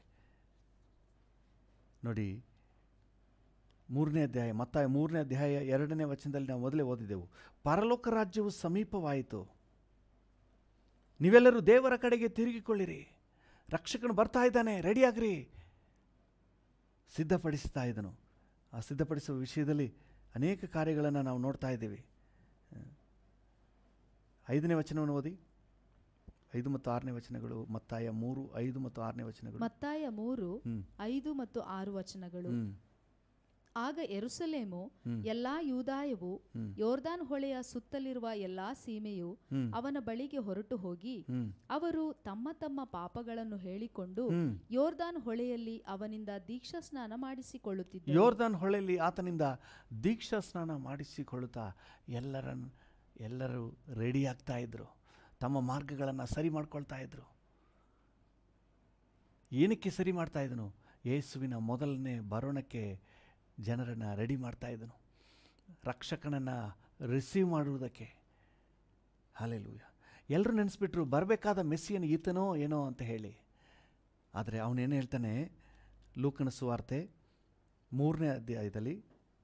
S1: ನೋಡಿ ಮೂರನೇ ಅಧ್ಯಾಯ ಮತ್ತಾಯ ಮೂರನೇ ಅಧ್ಯಾಯ ಎರಡನೇ ವಚನದಲ್ಲಿ ನಾವು ಮೊದಲೇ ಓದಿದೆವು ಪರಲೋಕ ರಾಜ್ಯವು ಸಮೀಪವಾಯಿತು ನೀವೆಲ್ಲರೂ ದೇವರ ಕಡೆಗೆ ತಿರುಗಿಕೊಳ್ಳಿರಿ ರಕ್ಷಕನು ಬರ್ತಾ ಇದ್ದಾನೆ ರೆಡಿಯಾಗ್ರಿ ಸಿದ್ಧಪಡಿಸ್ತಾ ಇದ್ದನು ಆ ಸಿದ್ಧಪಡಿಸುವ ವಿಷಯದಲ್ಲಿ ಅನೇಕ ಕಾರ್ಯಗಳನ್ನು ನಾವು ನೋಡ್ತಾ ಇದ್ದೀವಿ ಐದನೇ ವಚನವನ್ನು ಓದಿ ಐದು ಮತ್ತು ಆರನೇ ವಚನಗಳು ಮತ್ತಾಯ ಮೂರು ಐದು ಮತ್ತು ಆರನೇ ವಚನಗಳು
S2: ಮತ್ತಾಯ ಮೂರು
S1: ಹ್ಮ್
S2: ಐದು ಮತ್ತು ಆರು ವಚನಗಳು
S1: ಹ್ಮ್
S2: ಆಗ ಎರುಸಲೇಮು
S1: ಹ್ಮ್.
S2: ಎಲ್ಲಾ ಯೂದಾಯವು
S1: ಹ್ಮ್.
S2: ಯೋರ್ದಾನ್ ಹೊಳೆಯ ಸುತ್ತಲಿರುವ ಎಲ್ಲಾ ಸೀಮೆಯು
S1: ಹ್ಮ್.
S2: ಅವನ ಬಳಿಗೆ ಹೊರಟು ಹೋಗಿ
S1: ಹ್ಮ್
S2: ಅವರು ತಮ್ಮ ತಮ್ಮ ಪಾಪಗಳನ್ನು ಹೇಳಿಕೊಂಡು
S1: ಹ್ಮ್
S2: ಯೋರ್ದಾನ್ ಹೊಳೆಯಲ್ಲಿ ಅವನಿಂದ ದೀಕ್ಷಾ ಸ್ನಾನ ಮಾಡಿಸಿಕೊಳ್ಳುತ್ತಿದ್ದರು
S1: ಯೋರ್ದಾನ್ ಹೊಳೆಯಲ್ಲಿ ಆತನಿಂದ ದೀಕ್ಷಾ ಸ್ನಾನ ಮಾಡಿಸಿಕೊಳ್ಳುತ್ತಾ ಎಲ್ಲರನ್ನು ಎಲ್ಲರೂ ರೆಡಿ ಆಗ್ತಾ ಇದ್ರು ತಮ್ಮ ಮಾರ್ಗಗಳನ್ನು ಸರಿ ಮಾಡ್ಕೊಳ್ತಾ ಇದ್ರು ಏನಕ್ಕೆ ಸರಿ ಮಾಡ್ತಾ ಇದ್ದನು ಯೇಸುವಿನ ಮೊದಲನೇ ಬರೋಣಕ್ಕೆ ಜನರನ್ನು ರೆಡಿ ಮಾಡ್ತಾ ಇದ್ದನು ರಕ್ಷಕನನ್ನು ರಿಸೀವ್ ಮಾಡುವುದಕ್ಕೆ ಹಾಲೆಲೂಯ ಎಲ್ಲರೂ ನೆನೆಸ್ಬಿಟ್ರು ಬರಬೇಕಾದ ಮೆಸ್ಸಿಯನ್ ಈತನೋ ಏನೋ ಅಂತ ಹೇಳಿ ಆದರೆ ಅವನೇನು ಹೇಳ್ತಾನೆ ಲೂಕನ ಸುವಾರ್ತೆ ಮೂರನೇ ಅಧ್ಯಾಯದಲ್ಲಿ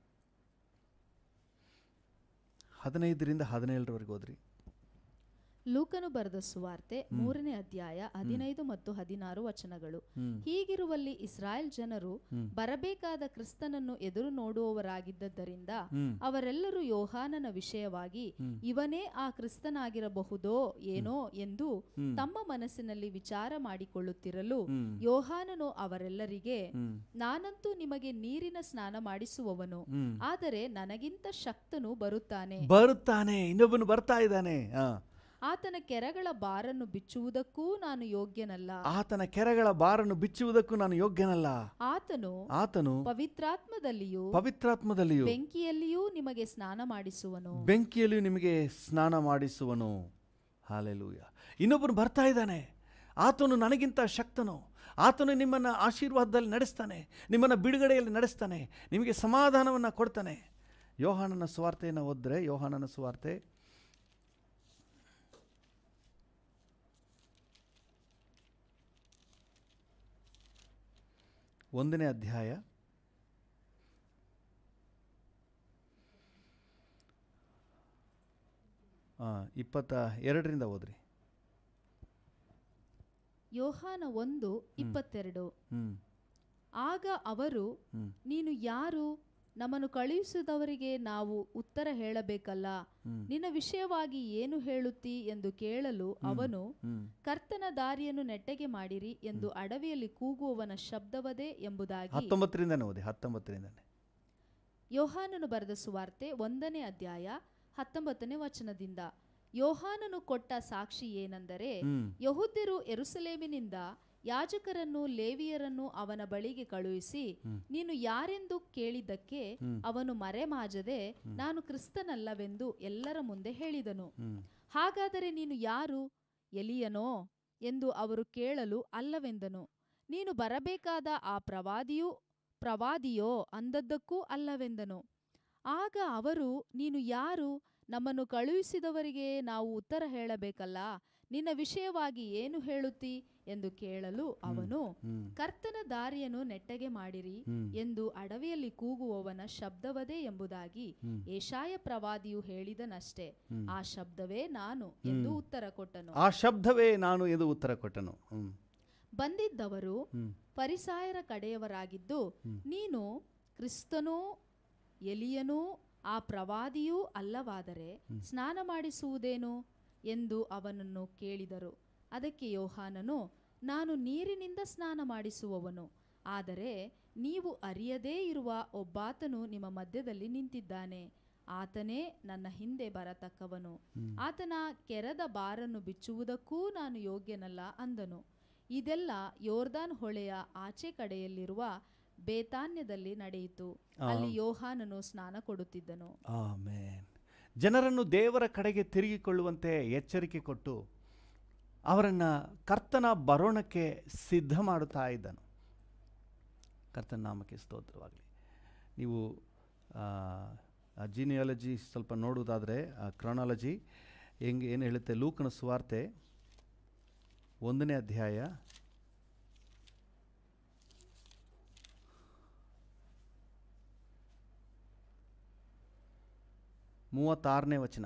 S1: ಹದಿನೈದರಿಂದ ಹದಿನೇಳರವರೆಗೆ ಹೋದ್ರಿ
S2: ಲೂಕನು ಬರೆದ ಸುವಾರ್ತೆ ಮೂರನೇ ಅಧ್ಯಾಯ ಹದಿನೈದು ಮತ್ತು ಹದಿನಾರು ವಚನಗಳು
S1: ಹ್ಮ್.
S2: ಹೀಗಿರುವಲ್ಲಿ ಇಸ್ರಾಯೇಲ್ ಜನರು
S1: ಹ್ಮ್.
S2: ಬರಬೇಕಾದ ಕ್ರಿಸ್ತನನ್ನು ಎದುರು ನೋಡುವವರಾಗಿದ್ದರಿಂದ
S1: ಹ್ಮ್.
S2: ಅವರೆಲ್ಲರೂ ಯೋಹಾನನ ವಿಷಯವಾಗಿ
S1: ಹ್ಮ್.
S2: ಇವನೇ ಆ ಕ್ರಿಸ್ತನಾಗಿರಬಹುದೋ ಏನೋ ಎಂದು
S1: ಹ್ಮ್.
S2: ತಮ್ಮ ಮನಸ್ಸಿನಲ್ಲಿ ವಿಚಾರ ಮಾಡಿಕೊಳ್ಳುತ್ತಿರಲು
S1: ಹ್ಮ್.
S2: ಯೋಹಾನನು ಅವರೆಲ್ಲರಿಗೆ
S1: ಹ್ಮ್.
S2: ನಾನಂತೂ ನಿಮಗೆ ನೀರಿನ ಸ್ನಾನ ಮಾಡಿಸುವವನು
S1: ಹ್ಮ್.
S2: ಆದರೆ ನನಗಿಂತ ಶಕ್ತನು ಬರುತ್ತಾನೆ
S1: ಬರುತ್ತಾನೆ ಇನ್ನೊಬ್ಬನು ಬರ್ತಾ ಇದ್ದಾನೆ ಆ.
S2: ಆತನ ಕೆರಗಳ ಬಾರನ್ನು ಬಿಚ್ಚುವುದಕ್ಕೂ ನಾನು ಯೋಗ್ಯನಲ್ಲ
S1: ಆತನ ಕೆರೆಗಳ ಬಾರನ್ನು ಬಿಚ್ಚುವುದಕ್ಕೂ ನಾನು ಯೋಗ್ಯನಲ್ಲ
S2: ಆತನು
S1: ಆತನು
S2: ಪವಿತ್ರಾತ್ಮದಲ್ಲಿಯೂ
S1: ಪವಿತ್ರಾತ್ಮದಲ್ಲಿಯೂ
S2: ಬೆಂಕಿಯಲ್ಲಿಯೂ ನಿಮಗೆ ಸ್ನಾನ ಮಾಡಿಸುವನು
S1: ಬೆಂಕಿಯಲ್ಲಿಯೂ ನಿಮಗೆ ಸ್ನಾನ ಮಾಡಿಸುವನು ಹಾಲೆಲೂಯ ಇನ್ನೊಬ್ಬನು ಬರ್ತಾ ಇದ್ದಾನೆ ಆತನು ನನಗಿಂತ ಶಕ್ತನು ಆತನು ನಿಮ್ಮನ್ನು ಆಶೀರ್ವಾದದಲ್ಲಿ ನಡೆಸ್ತಾನೆ ನಿಮ್ಮನ್ನು ಬಿಡುಗಡೆಯಲ್ಲಿ ನಡೆಸ್ತಾನೆ ನಿಮಗೆ ಸಮಾಧಾನವನ್ನು ಕೊಡ್ತಾನೆ ಯೋಹಾನನ ಸುವಾರ್ತೆಯನ್ನು ಓದಿದ್ರೆ ಯೋಹಾನನ ಸುವಾರ್ತೆ ಒಂದನೇ ಅಧ್ಯಾಯ ಆ, ಇಪ್ಪತ್ತ ಎರಡರಿಂದ ಓದ್ರಿ
S2: ಯೋಹಾನ ಒಂದು ಇಪ್ಪತ್ತೆರಡು
S1: ಹ್ಮ್
S2: ಆಗ ಅವರು
S1: ಹ್ಮ್
S2: ನೀನು ಯಾರು ನಮ್ಮನ್ನು ಕಳುಹಿಸಿದವರಿಗೆ ನಾವು ಉತ್ತರ ಹೇಳಬೇಕಲ್ಲ
S1: ಹ್ಮ್
S2: ನಿನ್ನ ವಿಷಯವಾಗಿ ಏನು ಹೇಳುತ್ತಿ ಎಂದು ಕೇಳಲು ಅವನು
S1: ಹ್ಮ್
S2: ಕರ್ತನ ದಾರಿಯನ್ನು ನೆಟ್ಟಗೆ ಮಾಡಿರಿ ಎಂದು ಅಡವಿಯಲ್ಲಿ ಕೂಗುವವನ ಶಬ್ದವದೇ ಎಂಬುದಾಗಿ
S1: ಹತ್ತೊಂಬತ್ತರಿಂದನೇ ಓದಿ ಹತ್ತೊಂಬತ್ತರಿಂದನೇ
S2: ಯೋಹಾನನು ಬರೆದ ಸುವಾರ್ತೆ ಒಂದನೇ ಅಧ್ಯಾಯ ಹತ್ತೊಂಬತ್ತನೇ ವಚನದಿಂದ ಯೋಹಾನನು ಕೊಟ್ಟ ಸಾಕ್ಷಿ ಏನೆಂದರೆ
S1: ಹ್ಮ್
S2: ಯಹುದ್ಯರು ಎರುಸಲೇಮಿನಿಂದ ಯಾಜಕರನ್ನು ಲೇವಿಯರನ್ನು ಅವನ ಬಳಿಗೆ ಕಳುಹಿಸಿ ನೀನು ಯಾರೆಂದು ಕೇಳಿದ್ದಕ್ಕೆ ಅವನು ಮರೆಮಾಜದೆ ನಾನು ಕ್ರಿಸ್ತನಲ್ಲವೆಂದು ಎಲ್ಲರ ಮುಂದೆ ಹೇಳಿದನು
S1: ಹ್ಮ್
S2: ಹಾಗಾದರೆ ನೀನು ಯಾರು ಎಲಿಯನೋ ಎಂದು ಅವರು ಕೇಳಲು ಅಲ್ಲವೆಂದನು ನೀನು ಬರಬೇಕಾದ ಆ ಪ್ರವಾದಿಯೂ ಪ್ರವಾದಿಯೋ ಅಂದದ್ದಕ್ಕೂ ಅಲ್ಲವೆಂದನು ಆಗ ಅವರು ನೀನು ಯಾರು ನಮ್ಮನ್ನು ಕಳುಹಿಸಿದವರಿಗೆ ನಾವು ಉತ್ತರ ಹೇಳಬೇಕಲ್ಲ ನಿನ್ನ ವಿಷಯವಾಗಿ ಏನು ಹೇಳುತ್ತಿ ಎಂದು ಕೇಳಲು ಅವನು
S1: ಹ್ಮ್
S2: ಕರ್ತನ ದಾರಿಯನ್ನು ನೆಟ್ಟಗೆ ಮಾಡಿರಿ
S1: ಹ್ಮ್.
S2: ಎಂದು ಅಡವಿಯಲ್ಲಿ ಕೂಗುವವನ ಶಬ್ದವದೇ ಎಂಬುದಾಗಿ ಏಷಾಯ ಪ್ರವಾದಿಯು ಹೇಳಿದನಷ್ಟೇ ಆ ಶಬ್ದವೇ ನಾನು ಎಂದು ಉತ್ತರ ಕೊಟ್ಟನು
S1: ಆ ಶಬ್ದವೇ ನಾನು ಎಂದು ಉತ್ತರ ಕೊಟ್ಟನು ಹ್ಮ್
S2: ಬಂದಿದ್ದವರು
S1: ಹ್ಮ್
S2: ಪರಿಸಾಯರ ಕಡೆಯವರಾಗಿದ್ದು ನೀನು ಕ್ರಿಸ್ತನೂ ಎಲಿಯನೂ ಆ ಪ್ರವಾದಿಯೂ ಅಲ್ಲವಾದರೆ ಸ್ನಾನ ಮಾಡಿಸುವುದೇನು ಎಂದು ಅವನನ್ನು ಕೇಳಿದರು ಅದಕ್ಕೆ ಯೋಹಾನನು ನಾನು ನೀರಿನಿಂದ ಸ್ನಾನ ಮಾಡಿಸುವವನು ಆದರೆ ನೀವು ಅರಿಯದೇ ಇರುವ ಒಬ್ಬಾತನು ನಿಮ್ಮ ಮಧ್ಯದಲ್ಲಿ ನಿಂತಿದ್ದಾನೆ ಆತನೇ ನನ್ನ ಹಿಂದೆ ಬರತಕ್ಕವನು
S1: ಹ್ಮ್.
S2: ಆತನ ಕೆರದ ಬಾರನ್ನು ಬಿಚ್ಚುವುದಕ್ಕೂ ನಾನು ಯೋಗ್ಯನಲ್ಲ ಅಂದನು ಇದೆಲ್ಲ ಯೋರ್ದಾನ್ ಹೊಳೆಯ ಆಚೆ ಕಡೆಯಲ್ಲಿರುವ ಬೇತಾನ್ಯದಲ್ಲಿ ನಡೆಯಿತು ಅಲ್ಲಿ ಯೋಹಾನನು ಸ್ನಾನ ಕೊಡುತ್ತಿದ್ದನು
S1: ಆಮೇನ್ ಜನರನ್ನು ದೇವರ ಕಡೆಗೆ ತಿರುಗಿಕೊಳ್ಳುವಂತೆ ಎಚ್ಚರಿಕೆ ಕೊಟ್ಟು ಅವರನ್ನು ಕರ್ತನ ಬರೋಣಕ್ಕೆ ಸಿದ್ಧ ಮಾಡುತ್ತಾ ಇದ್ದನು ಕರ್ತನ ನಾಮಕ್ಕೆ ಸ್ತೋತ್ರವಾಗಲಿ ನೀವು ಜೀನಿಯಾಲಜಿ ಸ್ವಲ್ಪ ನೋಡುವುದಾದರೆ ಕ್ರಾನಾಲಜಿ ಹೆಂಗೆ ಏನು ಹೇಳುತ್ತೆ ಲೂಕನ ಸುವಾರ್ತೆ ಒಂದನೇ ಅಧ್ಯಾಯ ಮೂವತ್ತಾರನೇ ವಚನ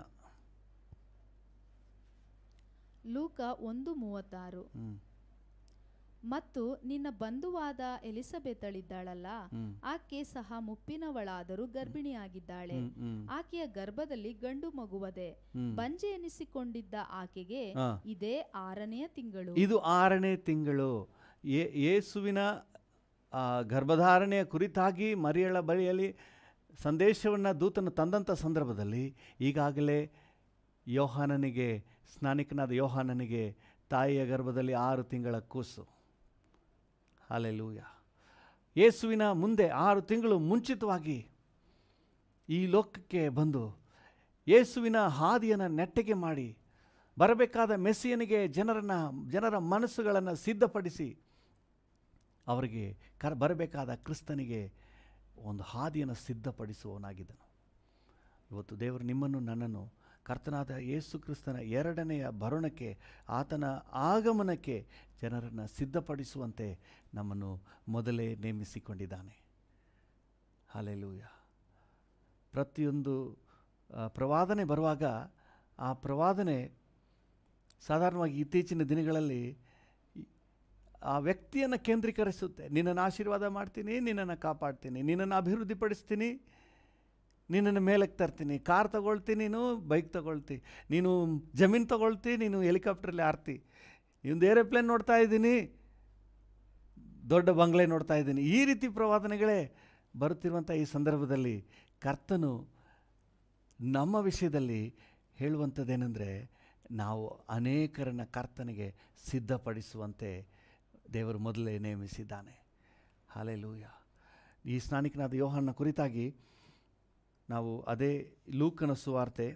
S2: ಲೂಕ ಒಂದು ಮೂವತ್ತಾರು
S1: ಹ್ಮ್.
S2: ಮತ್ತು ನಿನ್ನ ಬಂಧುವಾದ ಎಲಿಸಬೆತಳಿದ್ದಾಳಲ್ಲ
S1: ಹ್ಮ್.
S2: ಆಕೆ ಸಹ ಮುಪ್ಪಿನವಳಾದರೂ ಗರ್ಭಿಣಿಯಾಗಿದ್ದಾಳೆ
S1: ಹ್ಮ್, ಹ್ಮ್,
S2: ಆಕೆಯ ಗರ್ಭದಲ್ಲಿ ಗಂಡು ಮಗುವದೆ
S1: ಹ್ಮ್.
S2: ಬಂಜೆ ಎನಿಸಿಕೊಂಡಿದ್ದ ಆಕೆಗೆ
S1: ಆ.
S2: ಇದೇ ಆರನೆಯ ತಿಂಗಳು
S1: ಇದು ಆರನೇ ತಿಂಗಳು ಯೇ- ಯೇಸುವಿನ ಆ, ಗರ್ಭಧಾರಣೆಯ ಕುರಿತಾಗಿ ಮರಿಯಳ ಬಳಿಯಲ್ಲಿ ಸಂದೇಶವನ್ನು ದೂತನು ತಂದಂಥ ಸಂದರ್ಭದಲ್ಲಿ ಈಗಾಗಲೇ ಯೋಹಾನನಿಗೆ ಸ್ನಾನಿಕನಾದ ಯೋಹಾನನಿಗೆ ತಾಯಿಯ ಗರ್ಭದಲ್ಲಿ ಆರು ತಿಂಗಳ ಕೂಸು ಹಾಲೆಲೂಯ ಯೇಸುವಿನ ಮುಂದೆ ಆರು ತಿಂಗಳು ಮುಂಚಿತವಾಗಿ ಈ ಲೋಕಕ್ಕೆ ಬಂದು ಯೇಸುವಿನ ಹಾದಿಯನ್ನು ನೆಟ್ಟಗೆ ಮಾಡಿ ಬರಬೇಕಾದ ಮೆಸ್ಸಿಯನಿಗೆ ಜನರನ್ನು ಜನರ ಮನಸ್ಸುಗಳನ್ನು ಸಿದ್ಧಪಡಿಸಿ ಅವರಿಗೆ ಕರ ಬರಬೇಕಾದ ಕ್ರಿಸ್ತನಿಗೆ ಒಂದು ಹಾದಿಯನ್ನು ಸಿದ್ಧಪಡಿಸುವವನಾಗಿದ್ದನು ಇವತ್ತು ದೇವರು ನಿಮ್ಮನ್ನು ನನ್ನನ್ನು ಕರ್ತನಾದ ಯೇಸು ಕ್ರಿಸ್ತನ ಎರಡನೆಯ ಬರೋಣಕ್ಕೆ ಆತನ ಆಗಮನಕ್ಕೆ ಜನರನ್ನು ಸಿದ್ಧಪಡಿಸುವಂತೆ ನಮ್ಮನ್ನು ಮೊದಲೇ ನೇಮಿಸಿಕೊಂಡಿದ್ದಾನೆ ಹಾಲೆಲೂಯ ಪ್ರತಿಯೊಂದು ಆ, ಪ್ರವಾದನೆ ಬರುವಾಗ ಆ ಪ್ರವಾದನೆ ಸಾಧಾರಣವಾಗಿ ಇತ್ತೀಚಿನ ದಿನಗಳಲ್ಲಿ ಈ- ಆ ವ್ಯಕ್ತಿಯನ್ನು ಕೇಂದ್ರೀಕರಿಸುತ್ತೆ ನಿನ್ನನ್ನು ಆಶೀರ್ವಾದ ಮಾಡ್ತೀನಿ ನಿನ್ನನ್ನು ಕಾಪಾಡ್ತೀನಿ ನಿನ್ನನ್ನು ಅಭಿವೃದ್ಧಿಪಡಿಸ್ತೀನಿ ನಿನ್ನನ್ನು ಮೇಲಕ್ಕೆ ತರ್ತೀನಿ ಕಾರ್ ತಗೊಳ್ತೀನಿ ನೀನು ಬೈಕ್ ತಗೊಳ್ತಿ ನೀನು ಜಮೀನು ತಗೊಳ್ತಿ ನೀನು ಹೆಲಿಕಾಪ್ಟ್ರಲ್ಲಿ ಆರ್ತಿ ಒಂದು ಏರೋಪ್ಲೇನ್ ನೋಡ್ತಾ ಇದ್ದೀನಿ ದೊಡ್ಡ ಬಂಗ್ಲೆ ನೋಡ್ತಾ ಇದ್ದೀನಿ ಈ ರೀತಿ ಪ್ರವಾದನೆಗಳೇ ಬರುತ್ತಿರುವಂಥ ಈ ಸಂದರ್ಭದಲ್ಲಿ ಕರ್ತನು ನಮ್ಮ ವಿಷಯದಲ್ಲಿ ಹೇಳುವಂಥದ್ದೇನೆಂದರೆ ನಾವು ಅನೇಕರನ್ನ ಕರ್ತನಿಗೆ ಸಿದ್ಧಪಡಿಸುವಂತೆ ದೇವರು ಮೊದಲೇ ನೇಮಿಸಿದ್ದಾನೆ ಹಾಲೆಲೂಯ ಈ ಸ್ನಾನಿಕನಾದ ಯೋಹಾನ್ನ ಕುರಿತಾಗಿ ನಾವು ಅದೇ ಲೂಕನ ಸುವಾರ್ತೆ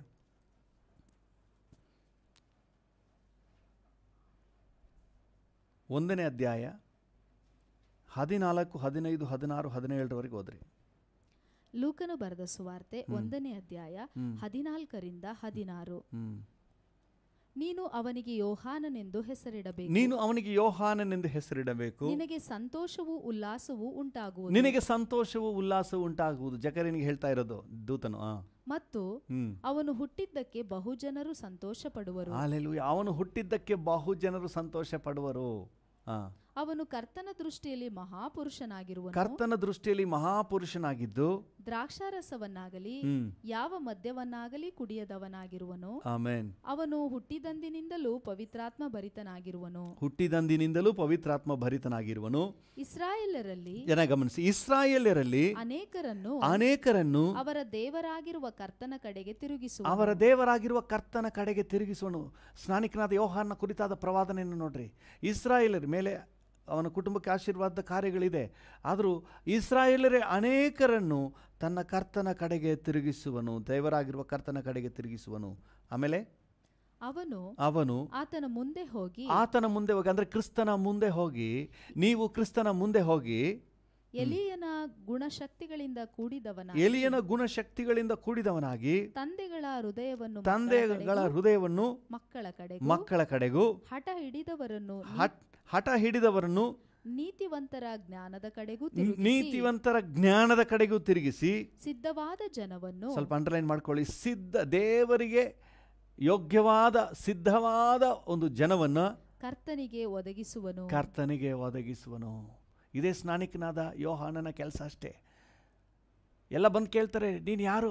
S1: ಒಂದನೇ ಅಧ್ಯಾಯ ಹದಿನಾಲ್ಕು ಹದಿನೈದು ಹದಿನಾರು ಹದಿನೇಳರವರೆಗೆ ಹೋದ್ರಿ
S2: ಲೂಕನು ಬರೆದ ಸುವಾರ್ತೆ
S1: ಹ್ಮ್.
S2: ಒಂದನೇ ಅಧ್ಯಾಯ
S1: ಹ್ಮ್.
S2: ಹದಿನಾಲ್ಕರಿಂದ ಹದಿನಾರು
S1: ಹ್ಮ್.
S2: ನೀನು ಅವನಿಗೆ ಯೋಹಾನನೆಂದು ಹೆಸರಿಡಬೇಕು
S1: ನೀನು ಅವನಿಗೆ ಯೋಹಾನನೆಂದು ಹೆಸರಿಡಬೇಕು
S2: ನಿನಗೆ ಸಂತೋಷವೂ ಉಲ್ಲಾಸವೂ ಉಂಟಾಗುವುದು
S1: ನಿನಗೆ ಸಂತೋಷವು ಉಲ್ಲಾಸವು ಉಂಟಾಗುವುದು ಜಕರಿನಿಗೆ ಹೇಳ್ತಾ ಇರೋದು ದೂತನು ಆ
S2: ಮತ್ತು
S1: ಹ್ಮ್
S2: ಅವನು ಹುಟ್ಟಿದ್ದಕ್ಕೆ ಬಹುಜನರು ಸಂತೋಷ ಪಡುವರು
S1: ಹಾಲೆಲೂಯ ಅವನು ಹುಟ್ಟಿದ್ದಕ್ಕೆ ಬಹು ಜನರು ಸಂತೋಷ ಪಡುವರು ಆ
S2: ಅವನು ಕರ್ತನ ದೃಷ್ಟಿಯಲ್ಲಿ ಮಹಾಪುರುಷನಾಗಿರುವನು
S1: ಕರ್ತನ ದೃಷ್ಟಿಯಲ್ಲಿ ಮಹಾಪುರುಷನಾಗಿದ್ದು
S2: ದ್ರಾಕ್ಷಾರಸವನ್ನಾಗಲಿ
S1: ಹ್ಮ್
S2: ಯಾವ ಮದ್ಯವನ್ನಾಗಲಿ ಕುಡಿಯದವನಾಗಿರುವನು
S1: ಆಮೇನ್
S2: ಅವನು ಹುಟ್ಟಿದಂದಿನಿಂದಲೂ ಪವಿತ್ರಾತ್ಮ ಭರಿತನಾಗಿರುವನು
S1: ಹುಟ್ಟಿದಂದಿನಿಂದಲೂ ಪವಿತ್ರಾತ್ಮ ಭರಿತನಾಗಿರುವನು
S2: ಇಸ್ರಾಯೇಲರಲ್ಲಿ
S1: ಜನ ಗಮನಿಸಿ ಇಸ್ರಾಯೇಲ್ಯರಲ್ಲಿ
S2: ಅನೇಕರನ್ನು
S1: ಅನೇಕರನ್ನು
S2: ಅವರ ದೇವರಾಗಿರುವ ಕರ್ತನ ಕಡೆಗೆ ತಿರುಗಿಸುವ
S1: ಅವರ ದೇವರಾಗಿರುವ ಕರ್ತನ ಕಡೆಗೆ ತಿರುಗಿಸುವನು ಸ್ನಾನಿಕನಾದ ಯೋಹಾನ ಕುರಿತಾದ ಪ್ರವಾದನೆಯನ್ನು ನೋಡ್ರಿ ಇಸ್ರಾಯೇಲರ ಮೇಲೆ ಅವನ ಕುಟುಂಬಕ್ಕೆ ಆಶೀರ್ವಾದದ ಕಾರ್ಯಗಳಿದೆ ಆದರೂ ಇಸ್ರಾಯೇಲರೇ ಅನೇಕರನ್ನು ತನ್ನ ಕರ್ತನ ಕಡೆಗೆ ತಿರುಗಿಸುವನು ದೇವರಾಗಿರುವ ಕರ್ತನ ಕಡೆಗೆ ತಿರುಗಿಸುವನು ಆಮೇಲೆ
S2: ಅವನು
S1: ಅವನು
S2: ಆತನ ಮುಂದೆ ಹೋಗಿ
S1: ಆತನ ಮುಂದೆ ಹೋಗಿ ಅಂದರೆ ಕ್ರಿಸ್ತನ ಮುಂದೆ ಹೋಗಿ ನೀವು ಕ್ರಿಸ್ತನ ಮುಂದೆ ಹೋಗಿ
S2: ಎಲಿಯನ ಗುಣಶಕ್ತಿಗಳಿಂದ ಕೂಡಿದವನ
S1: ಎಲಿಯನ ಗುಣಶಕ್ತಿಗಳಿಂದ ಕೂಡಿದವನಾಗಿ
S2: ತಂದೆಗಳ ಹೃದಯವನ್ನು ಮಕ್ಕಳ
S1: ತಂದೆಗಳ
S2: ಕಡೆಗೂ,
S1: ಹೃದಯವನ್ನು
S2: ಮಕ್ಕಳ ಕಡೆಗೂ
S1: ಮಕ್ಕಳ ಕಡೆಗೂ
S2: ಹಠ ಹಿಡಿದವರನ್ನು ನೀ-
S1: ಹಟ್ ಹಠ ಹಿಡಿದವರನ್ನು
S2: ನೀತಿವಂತರ ಜ್ಞಾನದ ಕಡೆಗೂ
S1: ನ್-
S2: ತಿರುಗಿಸಿ
S1: ನೀತಿವಂತರ ಜ್ಞಾನದ ಕಡೆಗೂ ತಿರುಗಿಸಿ
S2: ಸಿದ್ಧವಾದ ಜನವನ್ನು
S1: ಸ್ವಲ್ಪ ಅಂಡರ್ಲೈನ್ ಮಾಡ್ಕೊಳ್ಳಿ ಸಿದ್ಧ ದೇವರಿಗೆ ಯೋಗ್ಯವಾದ ಸಿದ್ಧವಾದ ಒಂದು ಜನವನ್ನು
S2: ಕರ್ತನಿಗೆ ಒದಗಿಸುವನು
S1: ಕರ್ತನಿಗೆ ಒದಗಿಸುವನು ಇದೇ ಸ್ನಾನಿಕನಾದ ಯೋಹಾನನ ಕೆಲಸ ಅಷ್ಟೇ ಎಲ್ಲ ಬಂದು ಕೇಳ್ತಾರೆ ನೀನು ಯಾರು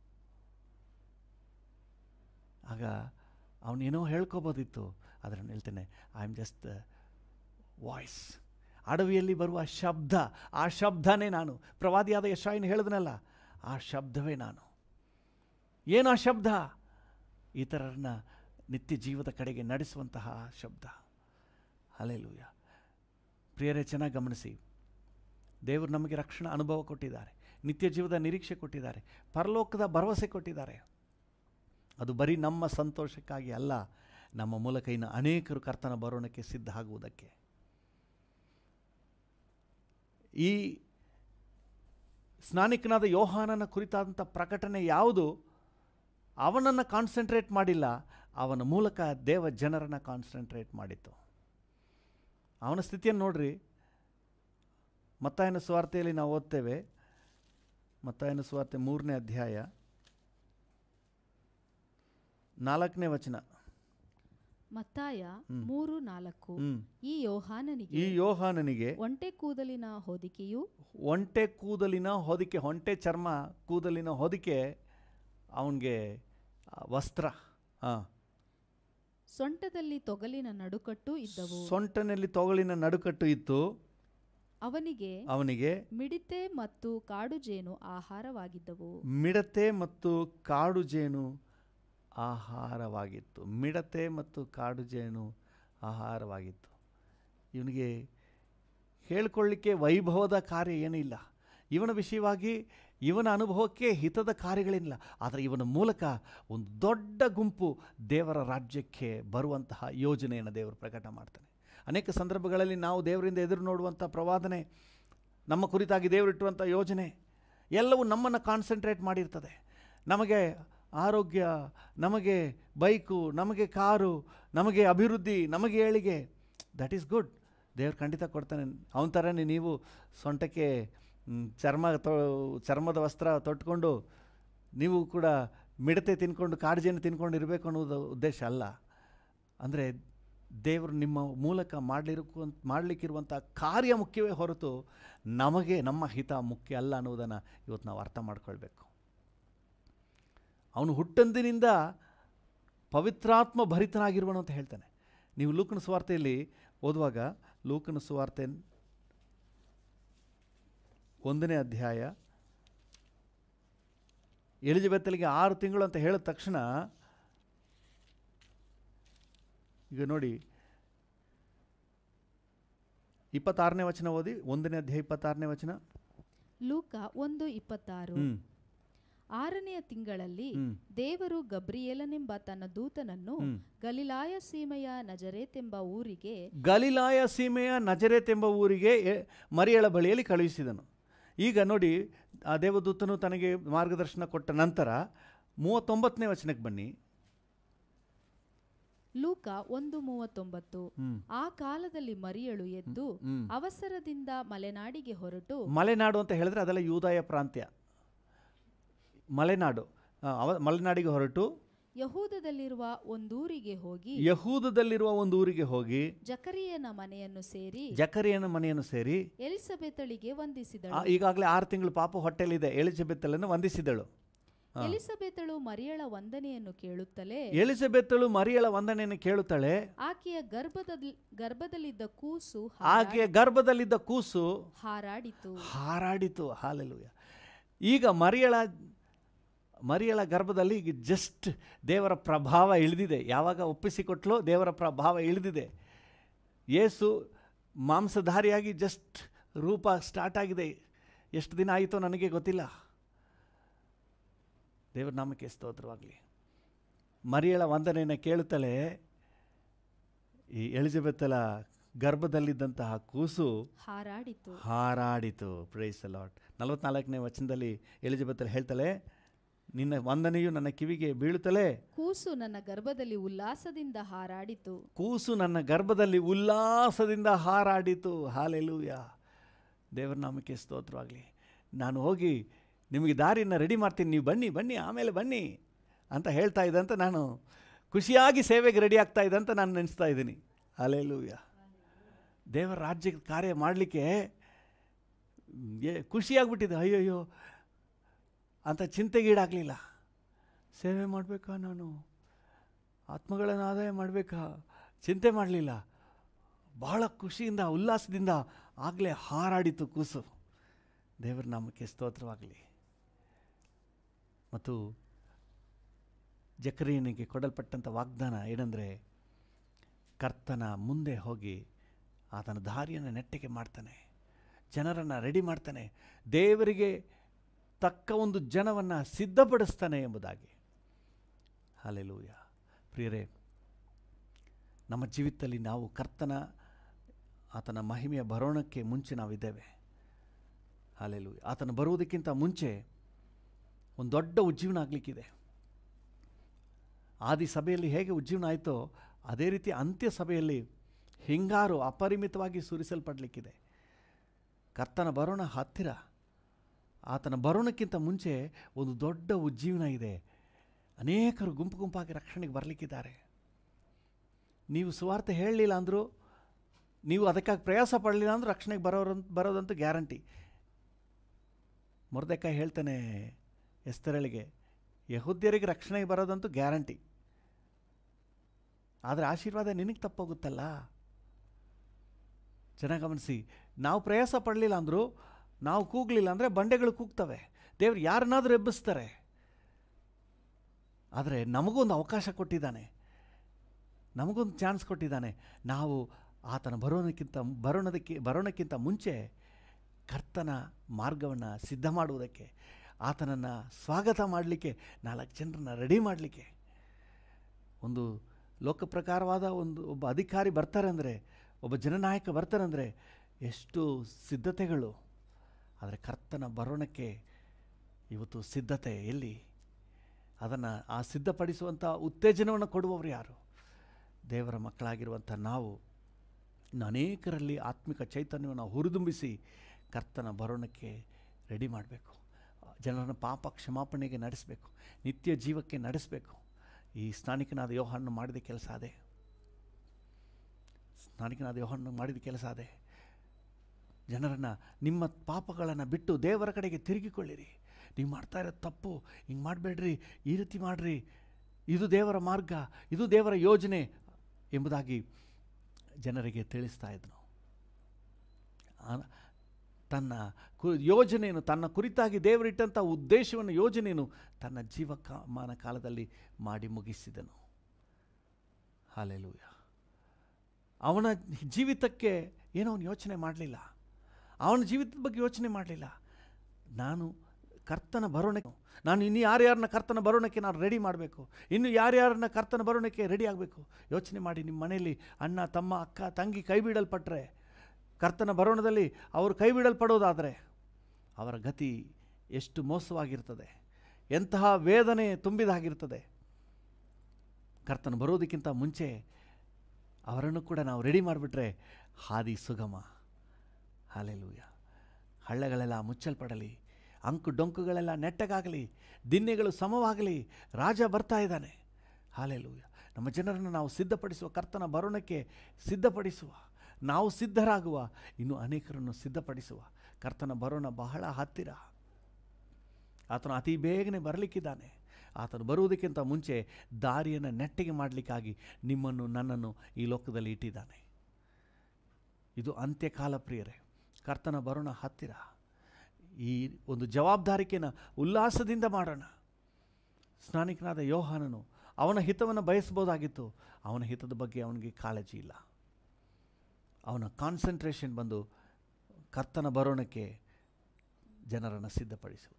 S1: ಆಗ ಅವನೇನೋ ಹೇಳ್ಕೊಬೋದಿತ್ತು ಆದರೆ ನಾನು ಹೇಳ್ತೇನೆ ಐ ಆಮ್ ಜಸ್ಟ್ ವಾಯ್ಸ್ ಅಡವಿಯಲ್ಲಿ ಬರುವ ಶಬ್ದ ಆ ಶಬ್ದನೇ ನಾನು ಪ್ರವಾದಿಯಾದ ಯಶಾಯಿನ ಹೇಳಿದ್ನಲ್ಲ ಆ ಶಬ್ದವೇ ನಾನು ಏನೋ ಶಬ್ದ ಇತರರನ್ನ ನಿತ್ಯ ಜೀವದ ಕಡೆಗೆ ನಡೆಸುವಂತಹ ಶಬ್ದ ಅಲೆಲೂಯ ಪ್ರಿಯರೇ ಚೆನ್ನಾಗಿ ಗಮನಿಸಿ ದೇವರು ನಮಗೆ ರಕ್ಷಣಾ ಅನುಭವ ಕೊಟ್ಟಿದ್ದಾರೆ ನಿತ್ಯ ಜೀವದ ನಿರೀಕ್ಷೆ ಕೊಟ್ಟಿದ್ದಾರೆ ಪರಲೋಕದ ಭರವಸೆ ಕೊಟ್ಟಿದ್ದಾರೆ ಅದು ಬರೀ ನಮ್ಮ ಸಂತೋಷಕ್ಕಾಗಿ ಅಲ್ಲ ನಮ್ಮ ಮೂಲಕ ಇನ್ನು ಅನೇಕರು ಕರ್ತನ ಬರೋಣಕ್ಕೆ ಸಿದ್ಧ ಆಗುವುದಕ್ಕೆ ಈ ಸ್ನಾನಿಕನಾದ ಯೋಹಾನನ ಕುರಿತಾದಂಥ ಪ್ರಕಟಣೆ ಯಾವುದು ಅವನನ್ನು ಕಾನ್ಸಂಟ್ರೇಟ್ ಮಾಡಿಲ್ಲ ಅವನ ಮೂಲಕ ದೇವ ಜನರನ್ನು ಕಾನ್ಸಂಟ್ರೇಟ್ ಮಾಡಿತ್ತು ಅವನ ಸ್ಥಿತಿಯನ್ನು ನೋಡ್ರಿ ಮತ್ತಾಯನ ಸ್ವಾರ್ಥೆಯಲ್ಲಿ ನಾವು ಓದ್ತೇವೆ ಮತ್ತಾಯನ ಸ್ವಾರ್ತೆ ಮೂರನೇ ಅಧ್ಯಾಯ ನಾಲ್ಕನೇ ವಚನ
S2: ಮತ್ತಾಯ
S1: ಹ್ಮ್.
S2: ಮೂರು ನಾಲ್ಕು
S1: ಹ್ಮ್.
S2: ಈ ಯೋಹಾನನಿಗೆ
S1: ಈ ಯೋಹಾನನಿಗೆ
S2: ಒಂಟೆ ಕೂದಲಿನ ಹೊದಿಕೆಯು
S1: ಒಂಟೆ ಕೂದಲಿನ ಹೊದಿಕೆ ಒಂಟೆ ಚರ್ಮ ಕೂದಲಿನ ಹೊದಿಕೆ ಅವನಿಗೆ ವಸ್ತ್ರ ಹಾಂ
S2: ಸೊಂಟದಲ್ಲಿ ತೊಗಲಿನ ನಡುಕಟ್ಟು ಇದ್ದವು
S1: ಸೊಂಟನಲ್ಲಿ ತೊಗಲಿನ ನಡುಕಟ್ಟು ಇತ್ತು
S2: ಅವನಿಗೆ
S1: ಅವನಿಗೆ
S2: ಮಿಡಿತೆ ಮತ್ತು ಕಾಡುಜೇನು ಆಹಾರವಾಗಿದ್ದವು
S1: ಮಿಡತೆ ಮತ್ತು ಕಾಡು ಜೇನು ಆಹಾರವಾಗಿತ್ತು ಮಿಡತೆ ಮತ್ತು ಕಾಡು ಜೇನು ಆಹಾರವಾಗಿತ್ತು ಇವನಿಗೆ ಹೇಳ್ಕೊಳ್ಳಿಕ್ಕೆ ವೈಭವದ ಕಾರ್ಯ ಏನಿಲ್ಲ ಇವನ ವಿಷಯವಾಗಿ ಇವನ ಅನುಭವಕ್ಕೆ ಹಿತದ ಕಾರ್ಯಗಳೇನಿಲ್ಲ ಆದರೆ ಇವನ ಮೂಲಕ ಒಂದು ದೊಡ್ಡ ಗುಂಪು ದೇವರ ರಾಜ್ಯಕ್ಕೆ ಬರುವಂತಹ ಯೋಜನೆಯನ್ನು ದೇವರು ಪ್ರಕಟ ಮಾಡ್ತಾನೆ ಅನೇಕ ಸಂದರ್ಭಗಳಲ್ಲಿ ನಾವು ದೇವರಿಂದ ಎದುರು ನೋಡುವಂಥ ಪ್ರವಾದನೆ ನಮ್ಮ ಕುರಿತಾಗಿ ದೇವರಿಟ್ಟುವಂಥ ಯೋಜನೆ ಎಲ್ಲವೂ ನಮ್ಮನ್ನು ಕಾನ್ಸಂಟ್ರೇಟ್ ಮಾಡಿರ್ತದೆ ನಮಗೆ ಆರೋಗ್ಯ ನಮಗೆ ಬೈಕು ನಮಗೆ ಕಾರು ನಮಗೆ ಅಭಿವೃದ್ಧಿ ನಮಗೆ ಏಳಿಗೆ ದಟ್ ಈಸ್ ಗುಡ್ ದೇವ್ರು ಖಂಡಿತ ಕೊಡ್ತಾನೆ ಅವನ ಥರನೇ ನೀವು ಸೊಂಟಕ್ಕೆ ಮ್, ಚರ್ಮ ತೊ ಚರ್ಮದ ವಸ್ತ್ರ ತೊಟ್ಕೊಂಡು ನೀವು ಕೂಡ ಮಿಡತೆ ತಿನ್ಕೊಂಡು ಕಾಡ್ಜೇನು ತಿನ್ಕೊಂಡು ಇರಬೇಕು ಅನ್ನೋದು ಉದ್ದೇಶ ಅಲ್ಲ ಅಂದರೆ ದೇವರು ನಿಮ್ಮ ಮೂಲಕ ಮಾಡಲಿರುವಂತ ಮಾಡಲಿಕ್ಕಿರುವಂಥ ಕಾರ್ಯ ಮುಖ್ಯವೇ ಹೊರತು ನಮಗೆ ನಮ್ಮ ಹಿತ ಮುಖ್ಯ ಅಲ್ಲ ಅನ್ನೋದನ್ನು ಇವತ್ತು ನಾವು ಅರ್ಥ ಮಾಡ್ಕೊಳ್ಬೇಕು ಅವನು ಹುಟ್ಟಂದಿನಿಂದ ಪವಿತ್ರಾತ್ಮ ಭರಿತನಾಗಿರುವನು ಅಂತ ಹೇಳ್ತಾನೆ ನೀವು ಲೂಕನ ಸುವಾರ್ತೆಯಲ್ಲಿ ಓದುವಾಗ ಲೂಕನ ಸುವಾರ್ತೆ ಒಂದನೇ ಅಧ್ಯಾಯ ಎಲಿಜಬೆತ್ತಲಿಗೆ ಆರು ತಿಂಗಳು ಅಂತ ಹೇಳಿದ ತಕ್ಷಣ ಈಗ ನೋಡಿ ಇಪ್ಪತ್ತಾರನೇ ವಚನ ಓದಿ ಒಂದನೇ ಅಧ್ಯಾಯ ಇಪ್ಪತ್ತಾರನೇ ವಚನ
S2: ಲೂಕ ಒಂದು ಇಪ್ಪತ್ತಾರು
S1: ಹ್ಮ್
S2: ಆರನೆಯ ತಿಂಗಳಲ್ಲಿ
S1: ಹ್ಮ್
S2: ದೇವರು ಗಬ್ರಿಯೇಲನೆಂಬ ತನ್ನ ದೂತನನ್ನು
S1: ಹ್ಮ್
S2: ಗಲಿಲಾಯ ಸೀಮೆಯ ನಜರೇತೆಂಬ ಊರಿಗೆ
S1: ಗಲಿಲಾಯ ಸೀಮೆಯ ನಜರೇತ್ ಎಂಬ ಊರಿಗೆ ಎ- ಮರಿಯಳ ಬಳಿಯಲ್ಲಿ ಕಳುಹಿಸಿದನು ಈಗ ನೋಡಿ ಆ ದೇವದೂತನು ತನಗೆ ಮಾರ್ಗದರ್ಶನ ಕೊಟ್ಟ ನಂತರ ಮೂವತ್ತೊಂಬತ್ತನೇ ವಚನಕ್ಕೆ ಬನ್ನಿ
S2: ಲೂಕ ಒಂದು ಮೂವತ್ತೊಂಬತ್ತು
S1: ಹ್ಮ್
S2: ಆ ಕಾಲದಲ್ಲಿ ಮರಿಯಳು ಎದ್ದು
S1: ಹ್ಮ್
S2: ಅವಸರದಿಂದ ಮಲೆನಾಡಿಗೆ ಹೊರಟು
S1: ಮಲೆನಾಡು ಅಂತ ಹೇಳಿದ್ರೆ ಅದೆಲ್ಲ ಯೂದಾಯ ಪ್ರಾಂತ್ಯ ಮಲೆನಾಡು ಆ, ಅವ ಮಲೆನಾಡಿಗೆ ಹೊರಟು
S2: ಯಹೂದದಲ್ಲಿರುವ ಒಂದೂರಿಗೆ ಹೋಗಿ
S1: ಯಹೂದದಲ್ಲಿರುವ ಒಂದು ಊರಿಗೆ ಹೋಗಿ
S2: ಜಕರಿಯನ ಮನೆಯನ್ನು ಸೇರಿ
S1: ಜಕರಿಯನ ಮನೆಯನ್ನು ಸೇರಿ
S2: ಎಲಿಸಬೆತಳಿಗೆ ವಂದಿಸಿದಳು
S1: ಆ- ಈಗಾಗಲೇ ಆರು ತಿಂಗಳು ಪಾಪ ಹೊಟ್ಟೆಲಿದೆ ಎಲಿಜಬೆತ್ತಲನ್ನು ವಂದಿಸಿದಳು ಆ.
S2: ಎಲಿಸಬೆತಳು ಮರಿಯಳ ವಂದನೆಯನ್ನು ಕೇಳುತ್ತಲೇ
S1: ಎಲಿಜಬೆತ್ತಳು ಮರಿಯಳ ವಂದನೆಯನ್ನು ಕೇಳುತ್ತಾಳೆ
S2: ಆಕೆಯ ಗರ್ಭದಲ್ಲಿ ಗರ್ಭದಲ್ಲಿದ್ದ ಕೂಸು
S1: ಆಕೆಯ ಗರ್ಭದಲ್ಲಿದ್ದ ಕೂಸು
S2: ಹಾರಾಡಿತು
S1: ಹಾರಾಡಿತು ಹಾಲೆಲುಯ ಈಗ ಮರಿಯಳ ಮರಿಯಳ ಗರ್ಭದಲ್ಲಿ ಈಗ ಜಸ್ಟ್ ದೇವರ ಪ್ರಭಾವ ಇಳಿದಿದೆ ಯಾವಾಗ ಒಪ್ಪಿಸಿಕೊಟ್ಲೋ ದೇವರ ಪ್ರಭಾವ ಇಳಿದಿದೆ ಯೇಸು ಮಾಂಸಧಾರಿಯಾಗಿ ಜಸ್ಟ್ ರೂಪ ಸ್ಟಾರ್ಟ್ ಆಗಿದೆ ಎಷ್ಟು ದಿನ ಆಯಿತೋ ನನಗೆ ಗೊತ್ತಿಲ್ಲ ದೇವರ ನಾಮಕ್ಕೆ ಸ್ತೋತ್ರವಾಗಲಿ ಮರಿಯಳ ವಂದನೆಯನ್ನು ಕೇಳುತ್ತಲೇ ಈ ಎಲಿಜಬೆತ್ತಲ ಗರ್ಭದಲ್ಲಿದ್ದಂತಹ ಕೂಸು
S2: ಹಾರಾಡಿತು
S1: ಹಾರಾಡಿತು ಪ್ರೈಸ್ ಲಾಟ್ ನಲವತ್ನಾಲ್ಕನೇ ವಚನದಲ್ಲಿ ಎಲಿಜಬೆತ್ತಲ್ಲಿ ಹೇಳ್ತಾಳೆ ನಿನ್ನ ವಂದನೆಯು ನನ್ನ ಕಿವಿಗೆ ಬೀಳುತ್ತಲೇ
S2: ಕೂಸು ನನ್ನ ಗರ್ಭದಲ್ಲಿ ಉಲ್ಲಾಸದಿಂದ ಹಾರಾಡಿತು
S1: ಕೂಸು ನನ್ನ ಗರ್ಭದಲ್ಲಿ ಉಲ್ಲಾಸದಿಂದ ಹಾರಾಡಿತು ಹಾಲೆಲೂಯ ದೇವರ ನಾಮಕ್ಕೆ ಸ್ತೋತ್ರವಾಗಲಿ ನಾನು ಹೋಗಿ ನಿಮಗೆ ದಾರಿಯನ್ನು ರೆಡಿ ಮಾಡ್ತೀನಿ ನೀವು ಬನ್ನಿ ಬನ್ನಿ ಆಮೇಲೆ ಬನ್ನಿ ಅಂತ ಹೇಳ್ತಾ ಇದ್ದಂತ ನಾನು ಖುಷಿಯಾಗಿ ಸೇವೆಗೆ ರೆಡಿ ಆಗ್ತಾ ಇದೆ ಅಂತ ನಾನು ನೆನೆಸ್ತಾ ಇದ್ದೀನಿ ಹಾಲೆಲೂಯ ದೇವರ ರಾಜ್ಯದ ಕಾರ್ಯ ಮಾಡಲಿಕ್ಕೆ ಖುಷಿಯಾಗ್ಬಿಟ್ಟಿದೆ ಅಯ್ಯೋಯ್ಯೋ ಅಂತ ಚಿಂತೆಗೀಡಾಗಲಿಲ್ಲ ಸೇವೆ ಮಾಡಬೇಕಾ ನಾನು ಆತ್ಮಗಳನ್ನು ಆದಾಯ ಮಾಡಬೇಕಾ ಚಿಂತೆ ಮಾಡಲಿಲ್ಲ ಬಹಳ ಖುಷಿಯಿಂದ ಉಲ್ಲಾಸದಿಂದ ಆಗಲೇ ಹಾರಾಡಿತು ಕೂಸು ದೇವರ ನಾಮಕ್ಕೆ ಸ್ತೋತ್ರವಾಗಲಿ ಮತ್ತು ಜಕರಿಯನಿಗೆ ಕೊಡಲ್ಪಟ್ಟಂಥ ವಾಗ್ದಾನ ಏನಂದರೆ ಕರ್ತನ ಮುಂದೆ ಹೋಗಿ ಆತನ ದಾರಿಯನ್ನು ನೆಟ್ಟಿಗೆ ಮಾಡ್ತಾನೆ ಜನರನ್ನು ರೆಡಿ ಮಾಡ್ತಾನೆ ದೇವರಿಗೆ ತಕ್ಕ ಒಂದು ಜನವನ್ನು ಸಿದ್ಧಪಡಿಸ್ತಾನೆ ಎಂಬುದಾಗಿ ಹಾಲೆಲೂಯ ಪ್ರಿಯರೇ ನಮ್ಮ ಜೀವಿತದಲ್ಲಿ ನಾವು ಕರ್ತನ ಆತನ ಮಹಿಮೆಯ ಬರೋಣಕ್ಕೆ ಮುಂಚೆ ನಾವಿದ್ದೇವೆ ಹಾಲೆಲೂಯ ಆತನ ಬರುವುದಕ್ಕಿಂತ ಮುಂಚೆ ಒಂದು ದೊಡ್ಡ ಉಜ್ಜೀವನ ಆಗಲಿಕ್ಕಿದೆ ಆದಿ ಸಭೆಯಲ್ಲಿ ಹೇಗೆ ಉಜ್ಜೀವನ ಆಯಿತೋ ಅದೇ ರೀತಿ ಅಂತ್ಯ ಸಭೆಯಲ್ಲಿ ಹಿಂಗಾರು ಅಪರಿಮಿತವಾಗಿ ಸುರಿಸಲ್ಪಡಲಿಕ್ಕಿದೆ ಕರ್ತನ ಬರೋಣ ಹತ್ತಿರ ಆತನ ಬರೋಣಕ್ಕಿಂತ ಮುಂಚೆ ಒಂದು ದೊಡ್ಡ ಉಜ್ಜೀವನ ಇದೆ ಅನೇಕರು ಗುಂಪು ಗುಂಪಾಗಿ ರಕ್ಷಣೆಗೆ ಬರಲಿಕ್ಕಿದ್ದಾರೆ ನೀವು ಸುವಾರ್ತೆ ಹೇಳಲಿಲ್ಲ ಅಂದರೂ ನೀವು ಅದಕ್ಕಾಗಿ ಪ್ರಯಾಸ ಪಡಲಿಲ್ಲ ಅಂದರೂ ರಕ್ಷಣೆಗೆ ಬರೋರಂತ ಬರೋದಂತೂ ಗ್ಯಾರಂಟಿ ಮುರ್ದೆಕಾಯಿ ಹೇಳ್ತಾನೆ ಎಸ್ತರಳಿಗೆ ಯಹುದ್ಯರಿಗೆ ರಕ್ಷಣೆಗೆ ಬರೋದಂತೂ ಗ್ಯಾರಂಟಿ ಆದರೆ ಆಶೀರ್ವಾದ ನಿನಗೆ ತಪ್ಪೋಗುತ್ತಲ್ಲ ಚೆನ್ನಾಗಿ ಗಮನಿಸಿ ನಾವು ಪ್ರಯಾಸ ಪಡಲಿಲ್ಲ ಅಂದರೂ ನಾವು ಕೂಗಲಿಲ್ಲ ಅಂದರೆ ಬಂಡೆಗಳು ಕೂಗ್ತವೆ ದೇವ್ರು ಯಾರನ್ನಾದರೂ ಎಬ್ಬಿಸ್ತಾರೆ ಆದರೆ ನಮಗೊಂದು ಅವಕಾಶ ಕೊಟ್ಟಿದ್ದಾನೆ ನಮಗೊಂದು ಚಾನ್ಸ್ ಕೊಟ್ಟಿದ್ದಾನೆ ನಾವು ಆತನ ಬರೋಣಕ್ಕಿಂತ ಬರೋಣದಕ್ಕೆ ಬರೋಣಕ್ಕಿಂತ ಮುಂಚೆ ಕರ್ತನ ಮಾರ್ಗವನ್ನು ಸಿದ್ಧ ಮಾಡುವುದಕ್ಕೆ ಆತನನ್ನು ಸ್ವಾಗತ ಮಾಡಲಿಕ್ಕೆ ನಾಲ್ಕು ಜನರನ್ನ ರೆಡಿ ಮಾಡಲಿಕ್ಕೆ ಒಂದು ಲೋಕಪ್ರಕಾರವಾದ ಒಂದು ಒಬ್ಬ ಅಧಿಕಾರಿ ಬರ್ತಾರೆ ಅಂದರೆ ಒಬ್ಬ ಜನನಾಯಕ ಬರ್ತಾರೆ ಅಂದರೆ ಎಷ್ಟು ಸಿದ್ಧತೆಗಳು ಆದರೆ ಕರ್ತನ ಬರೋಣಕ್ಕೆ ಇವತ್ತು ಸಿದ್ಧತೆ ಎಲ್ಲಿ ಅದನ್ನು ಆ ಸಿದ್ಧಪಡಿಸುವಂಥ ಉತ್ತೇಜನವನ್ನು ಕೊಡುವವರು ಯಾರು ದೇವರ ಮಕ್ಕಳಾಗಿರುವಂಥ ನಾವು ಇನ್ನು ಅನೇಕರಲ್ಲಿ ಆತ್ಮಿಕ ಚೈತನ್ಯವನ್ನು ಹುರಿದುಂಬಿಸಿ ಕರ್ತನ ಬರೋಣಕ್ಕೆ ರೆಡಿ ಮಾಡಬೇಕು ಜನರನ್ನು ಪಾಪ ಕ್ಷಮಾಪಣೆಗೆ ನಡೆಸಬೇಕು ನಿತ್ಯ ಜೀವಕ್ಕೆ ನಡೆಸಬೇಕು ಈ ಸ್ನಾನಿಕನಾದ ಯೋಹನ್ನು ಮಾಡಿದ ಕೆಲಸ ಅದೇ ಸ್ನಾನಿಕನಾದ ಯೋಹನ್ನು ಮಾಡಿದ ಕೆಲಸ ಅದೇ ಜನರನ್ನು ನಿಮ್ಮ ಪಾಪಗಳನ್ನು ಬಿಟ್ಟು ದೇವರ ಕಡೆಗೆ ತಿರುಗಿಕೊಳ್ಳಿರಿ ನೀವು ಮಾಡ್ತಾ ಇರೋದು ತಪ್ಪು ಹಿಂಗೆ ಮಾಡಬೇಡ್ರಿ ಈ ರೀತಿ ಮಾಡಿರಿ ಇದು ದೇವರ ಮಾರ್ಗ ಇದು ದೇವರ ಯೋಜನೆ ಎಂಬುದಾಗಿ ಜನರಿಗೆ ತಿಳಿಸ್ತಾ ಇದ್ನು ಆ- ತನ್ನ ಕು ಯೋಜನೆಯನ್ನು ತನ್ನ ಕುರಿತಾಗಿ ದೇವರಿಟ್ಟಂಥ ಉದ್ದೇಶವನ್ನು ಯೋಜನೆಯನ್ನು ತನ್ನ ಜೀವಮಾನ ಕಾಲದಲ್ಲಿ ಮಾಡಿ ಮುಗಿಸಿದನು ಹಾಲೆಲೂಯ ಅವನ ಜೀವಿತಕ್ಕೆ ಏನೋ ಅವನು ಯೋಚನೆ ಮಾಡಲಿಲ್ಲ ಅವನ ಜೀವಿತದ ಬಗ್ಗೆ ಯೋಚನೆ ಮಾಡಲಿಲ್ಲ ನಾನು ಕರ್ತನ ಬರೋಣಕ್ಕೆ ನಾನು ಇನ್ನು ಯಾರ್ಯಾರನ್ನ ಕರ್ತನ ಬರೋಣಕ್ಕೆ ನಾನು ರೆಡಿ ಮಾಡಬೇಕು ಇನ್ನು ಯಾರ್ಯಾರನ್ನ ಕರ್ತನ ಬರೋಣಕ್ಕೆ ರೆಡಿ ಆಗಬೇಕು ಯೋಚನೆ ಮಾಡಿ ನಿಮ್ಮ ಮನೆಯಲ್ಲಿ ಅಣ್ಣ ತಮ್ಮ ಅಕ್ಕ ತಂಗಿ ಕೈ ಬಿಡಲ್ಪಟ್ಟರೆ ಕರ್ತನ ಬರೋಣದಲ್ಲಿ ಅವರು ಕೈ ಬಿಡಲ್ಪಡೋದಾದರೆ ಅವರ ಗತಿ ಎಷ್ಟು ಮೋಸವಾಗಿರ್ತದೆ ಎಂತಹ ವೇದನೆ ತುಂಬಿದಾಗಿರ್ತದೆ ಕರ್ತನ ಬರೋದಕ್ಕಿಂತ ಮುಂಚೆ ಅವರನ್ನು ಕೂಡ ನಾವು ರೆಡಿ ಮಾಡಿಬಿಟ್ರೆ ಹಾದಿ ಸುಗಮ ಹಾಲೆಲೂಯ ಹಳ್ಳೆಗಳೆಲ್ಲ ಮುಚ್ಚಲ್ಪಡಲಿ ಅಂಕು ಡೊಂಕುಗಳೆಲ್ಲ ನೆಟ್ಟಗಾಗಲಿ ದಿನ್ನೆಗಳು ಸಮವಾಗಲಿ ರಾಜ ಬರ್ತಾ ಇದ್ದಾನೆ ಹಾಲೆಲೂಯ ನಮ್ಮ ಜನರನ್ನು ನಾವು ಸಿದ್ಧಪಡಿಸುವ ಕರ್ತನ ಬರೋಣಕ್ಕೆ ಸಿದ್ಧಪಡಿಸುವ ನಾವು ಸಿದ್ಧರಾಗುವ ಇನ್ನು ಅನೇಕರನ್ನು ಸಿದ್ಧಪಡಿಸುವ ಕರ್ತನ ಬರೋಣ ಬಹಳ ಹತ್ತಿರ ಆತನು ಅತಿ ಬೇಗನೆ ಬರಲಿಕ್ಕಿದ್ದಾನೆ ಆತನು ಬರುವುದಕ್ಕಿಂತ ಮುಂಚೆ ದಾರಿಯನ್ನು ನೆಟ್ಟಿಗೆ ಮಾಡಲಿಕ್ಕಾಗಿ ನಿಮ್ಮನ್ನು ನನ್ನನ್ನು ಈ ಲೋಕದಲ್ಲಿ ಇಟ್ಟಿದ್ದಾನೆ ಇದು ಅಂತ್ಯಕಾಲ ಪ್ರಿಯರೇ ಕರ್ತನ ಬರೋಣ ಹತ್ತಿರ ಈ ಒಂದು ಜವಾಬ್ದಾರಿಕೆನ ಉಲ್ಲಾಸದಿಂದ ಮಾಡೋಣ ಸ್ನಾನಿಕನಾದ ಯೋಹಾನನು ಅವನ ಹಿತವನ್ನು ಬಯಸ್ಬೋದಾಗಿತ್ತು ಅವನ ಹಿತದ ಬಗ್ಗೆ ಅವನಿಗೆ ಕಾಳಜಿ ಇಲ್ಲ ಅವನ ಕಾನ್ಸಂಟ್ರೇಷನ್ ಬಂದು ಕರ್ತನ ಬರೋಣಕ್ಕೆ ಜನರನ್ನು ಸಿದ್ಧಪಡಿಸುವುದು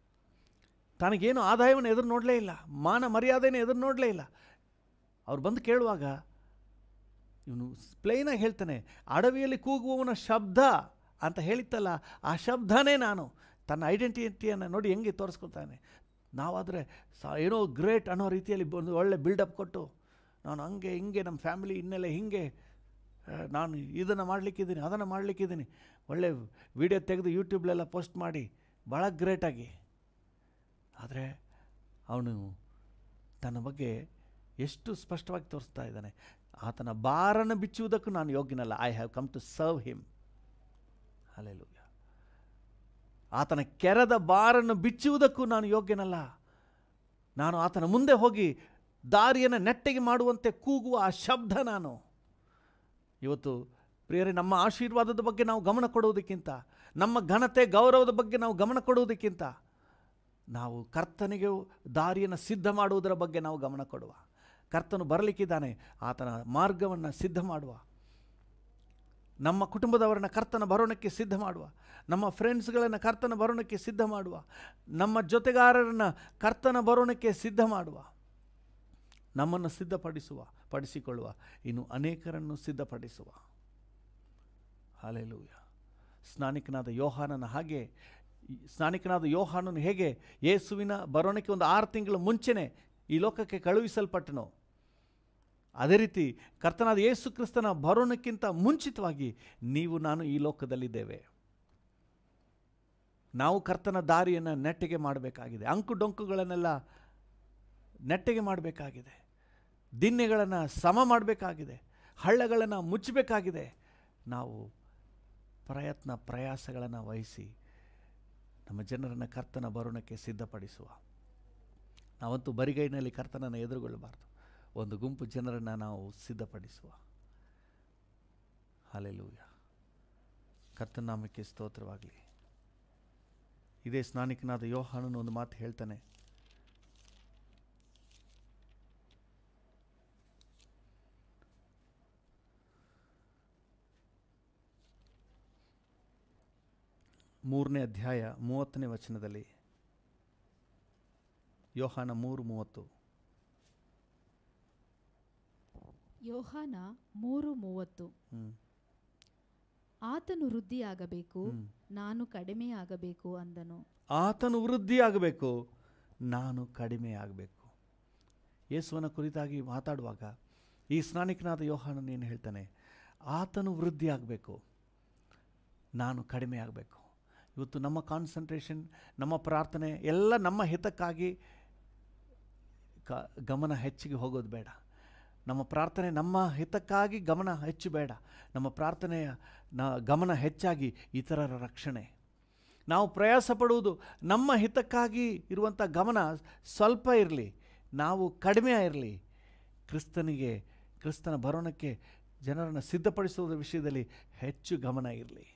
S1: ತನಗೇನು ಆದಾಯವನ್ನು ಎದುರು ನೋಡಲೇ ಇಲ್ಲ ಮಾನ ಮರ್ಯಾದೆಯನ್ನು ಎದುರು ನೋಡಲೇ ಇಲ್ಲ ಅವ್ರು ಬಂದು ಕೇಳುವಾಗ ಇವನು ಪ್ಲೈನಾಗಿ ಹೇಳ್ತಾನೆ ಅಡವಿಯಲ್ಲಿ ಕೂಗುವವನ ಶಬ್ದ ಅಂತ ಹೇಳಿತ್ತಲ್ಲ ಆ ಶಬ್ದನೇ ನಾನು ತನ್ನ ಐಡೆಂಟಿಟಿಯನ್ನು ನೋಡಿ ಹೆಂಗೆ ತೋರಿಸ್ಕೊಳ್ತಾನೆ ನಾವಾದರೆ ಸ ಏನೋ ಗ್ರೇಟ್ ಅನ್ನೋ ರೀತಿಯಲ್ಲಿ ಒಂದು ಒಳ್ಳೆ ಬಿಲ್ಡಪ್ ಕೊಟ್ಟು ನಾನು ಹಂಗೆ ಹಿಂಗೆ ನಮ್ಮ ಫ್ಯಾಮಿಲಿ ಹಿನ್ನೆಲೆ ಹಿಂಗೆ ಆ, ನಾನು ಇದನ್ನು ಮಾಡಲಿಕ್ಕಿದ್ದೀನಿ ಅದನ್ನು ಮಾಡಲಿಕ್ಕಿದ್ದೀನಿ ಒಳ್ಳೆ ವಿಡಿಯೋ ತೆಗೆದು ಯೂಟ್ಯೂಬ್ಲೆಲ್ಲ ಪೋಸ್ಟ್ ಮಾಡಿ ಭಾಳ ಗ್ರೇಟಾಗಿ ಆದರೆ ಅವನು ತನ್ನ ಬಗ್ಗೆ ಎಷ್ಟು ಸ್ಪಷ್ಟವಾಗಿ ತೋರಿಸ್ತಾ ಇದ್ದಾನೆ ಆತನ ಬಾರನ್ನು ಬಿಚ್ಚುವುದಕ್ಕೂ ನಾನು ಯೋಗ್ಯನಲ್ಲ I have come to serve him ಅಲ್ಲೆಲೂಯ ಆತನ ಕೆರದ ಬಾರನ್ನು ಬಿಚ್ಚುವುದಕ್ಕೂ ನಾನು ಯೋಗ್ಯನಲ್ಲ ನಾನು ಆತನ ಮುಂದೆ ಹೋಗಿ ದಾರಿಯನ್ನು ನೆಟ್ಟಗೆ ಮಾಡುವಂತೆ ಕೂಗುವ ಆ ಶಬ್ದ ನಾನು ಇವತ್ತು ಪ್ರಿಯರೇ ನಮ್ಮ ಆಶೀರ್ವಾದದ ಬಗ್ಗೆ ನಾವು ಗಮನ ಕೊಡುವುದಕ್ಕಿಂತ ನಮ್ಮ ಘನತೆ ಗೌರವದ ಬಗ್ಗೆ ನಾವು ಗಮನ ಕೊಡುವುದಕ್ಕಿಂತ ನಾವು ಕರ್ತನಿಗೆ ದಾರಿಯನ್ನು ಸಿದ್ಧ ಮಾಡುವುದರ ಬಗ್ಗೆ ನಾವು ಗಮನ ಕೊಡುವ ಕರ್ತನು ಬರಲಿಕ್ಕಿದ್ದಾನೆ ಆತನ ಮಾರ್ಗವನ್ನು ಸಿದ್ಧ ಮಾಡುವ ನಮ್ಮ ಕುಟುಂಬದವರನ್ನ ಕರ್ತನ ಬರೋಣಕ್ಕೆ ಸಿದ್ಧ ಮಾಡುವ ನಮ್ಮ ಫ್ರೆಂಡ್ಸ್ಗಳನ್ನು ಕರ್ತನ ಬರೋಣಕ್ಕೆ ಸಿದ್ಧ ಮಾಡುವ ನಮ್ಮ ಜೊತೆಗಾರರನ್ನು ಕರ್ತನ ಬರೋಣಕ್ಕೆ ಸಿದ್ಧ ಮಾಡುವ ನಮ್ಮನ್ನು ಸಿದ್ಧಪಡಿಸುವ ಪಡಿಸಿಕೊಳ್ಳುವ ಇನ್ನು ಅನೇಕರನ್ನು ಸಿದ್ಧಪಡಿಸುವ ಹಾಲೆಲೂಯ ಸ್ನಾನಿಕನಾದ ಯೋಹಾನನ ಹಾಗೆ ಈ ಸ್ನಾನಿಕನಾದ ಯೋಹಾನನು ಹೇಗೆ ಯೇಸುವಿನ ಬರೋಣಕ್ಕೆ ಒಂದು ಆರು ತಿಂಗಳು ಮುಂಚೆನೇ ಈ ಲೋಕಕ್ಕೆ ಕಳುಹಿಸಲ್ಪಟ್ಟನು ಅದೇ ರೀತಿ ಕರ್ತನಾದ ಯೇಸು ಕ್ರಿಸ್ತನ ಬರೋಣಕ್ಕಿಂತ ಮುಂಚಿತವಾಗಿ ನೀವು ನಾನು ಈ ಲೋಕದಲ್ಲಿದ್ದೇವೆ ನಾವು ಕರ್ತನ ದಾರಿಯನ್ನು ನೆಟ್ಟಿಗೆ ಮಾಡಬೇಕಾಗಿದೆ ಅಂಕು ಡೊಂಕುಗಳನ್ನೆಲ್ಲ ನೆಟ್ಟಿಗೆ ಮಾಡಬೇಕಾಗಿದೆ ದಿನ್ನೆಗಳನ್ನು ಸಮ ಮಾಡಬೇಕಾಗಿದೆ ಹಳ್ಳಗಳನ್ನು ಮುಚ್ಚಬೇಕಾಗಿದೆ ನಾವು ಪ್ರಯತ್ನ ಪ್ರಯಾಸಗಳನ್ನು ವಹಿಸಿ ನಮ್ಮ ಜನರನ್ನು ಕರ್ತನ ಬರೋಣಕ್ಕೆ ಸಿದ್ಧಪಡಿಸುವ ನಾವಂತೂ ಬರಿಗೈನಲ್ಲಿ ಕರ್ತನನ್ನು ಎದುರುಗೊಳ್ಳಬಾರ್ದು ಒಂದು ಗುಂಪು ಜನರನ್ನು ನಾವು ಸಿದ್ಧಪಡಿಸುವ ಹಾಲೆಲೂಯ ಕರ್ತನಾಮಕ್ಕೆ ಸ್ತೋತ್ರವಾಗಲಿ ಇದೇ ಸ್ನಾನಿಕನಾದ ಯೋಹಾನನು ಒಂದು ಮಾತು ಹೇಳ್ತಾನೆ ಮೂರನೇ ಅಧ್ಯಾಯ ಮೂವತ್ತನೇ ವಚನದಲ್ಲಿ ಯೋಹಾನ ಮೂರು ಮೂವತ್ತು
S2: ಯೋಹಾನ ಮೂರು ಮೂವತ್ತು
S1: ಹ್ಮ್.
S2: ಆತನು ವೃದ್ಧಿಯಾಗಬೇಕು
S1: ಹ್ಮ್.
S2: ನಾನು ಕಡಿಮೆಯಾಗಬೇಕು ಅಂದನು
S1: ಆತನು ವೃದ್ಧಿಯಾಗಬೇಕು ನಾನು ಕಡಿಮೆ ಆಗಬೇಕು ಯೇಸುವನ ಕುರಿತಾಗಿ ಮಾತಾಡುವಾಗ ಈ ಸ್ನಾನಿಕನಾದ ಯೋಹಾನನು ಏನು ಹೇಳ್ತಾನೆ ಆತನು ವೃದ್ಧಿಯಾಗಬೇಕು ನಾನು ಕಡಿಮೆ ಆಗಬೇಕು ಇವತ್ತು ನಮ್ಮ ಕಾನ್ಸಂಟ್ರೇಷನ್ ನಮ್ಮ ಪ್ರಾರ್ಥನೆ ಎಲ್ಲ ನಮ್ಮ ಹಿತಕ್ಕಾಗಿ ಕ ಗಮನ ಹೆಚ್ಚಿಗೆ ಹೋಗೋದು ಬೇಡ ನಮ್ಮ ಪ್ರಾರ್ಥನೆ ನಮ್ಮ ಹಿತಕ್ಕಾಗಿ ಗಮನ ಹೆಚ್ಚು ಬೇಡ ನಮ್ಮ ಪ್ರಾರ್ಥನೆಯ ನ ಗಮನ ಹೆಚ್ಚಾಗಿ ಇತರರ ರಕ್ಷಣೆ ನಾವು ಪ್ರಯಾಸ ಪಡುವುದು ನಮ್ಮ ಹಿತಕ್ಕಾಗಿ ಇರುವಂಥ ಗಮನ ಸ್ವಲ್ಪ ಇರಲಿ ನಾವು ಕಡಿಮೆ ಇರಲಿ ಕ್ರಿಸ್ತನಿಗೆ ಕ್ರಿಸ್ತನ ಬರೋಣಕ್ಕೆ ಜನರನ್ನು ಸಿದ್ಧಪಡಿಸುವುದರ ವಿಷಯದಲ್ಲಿ ಹೆಚ್ಚು ಗಮನ ಇರಲಿ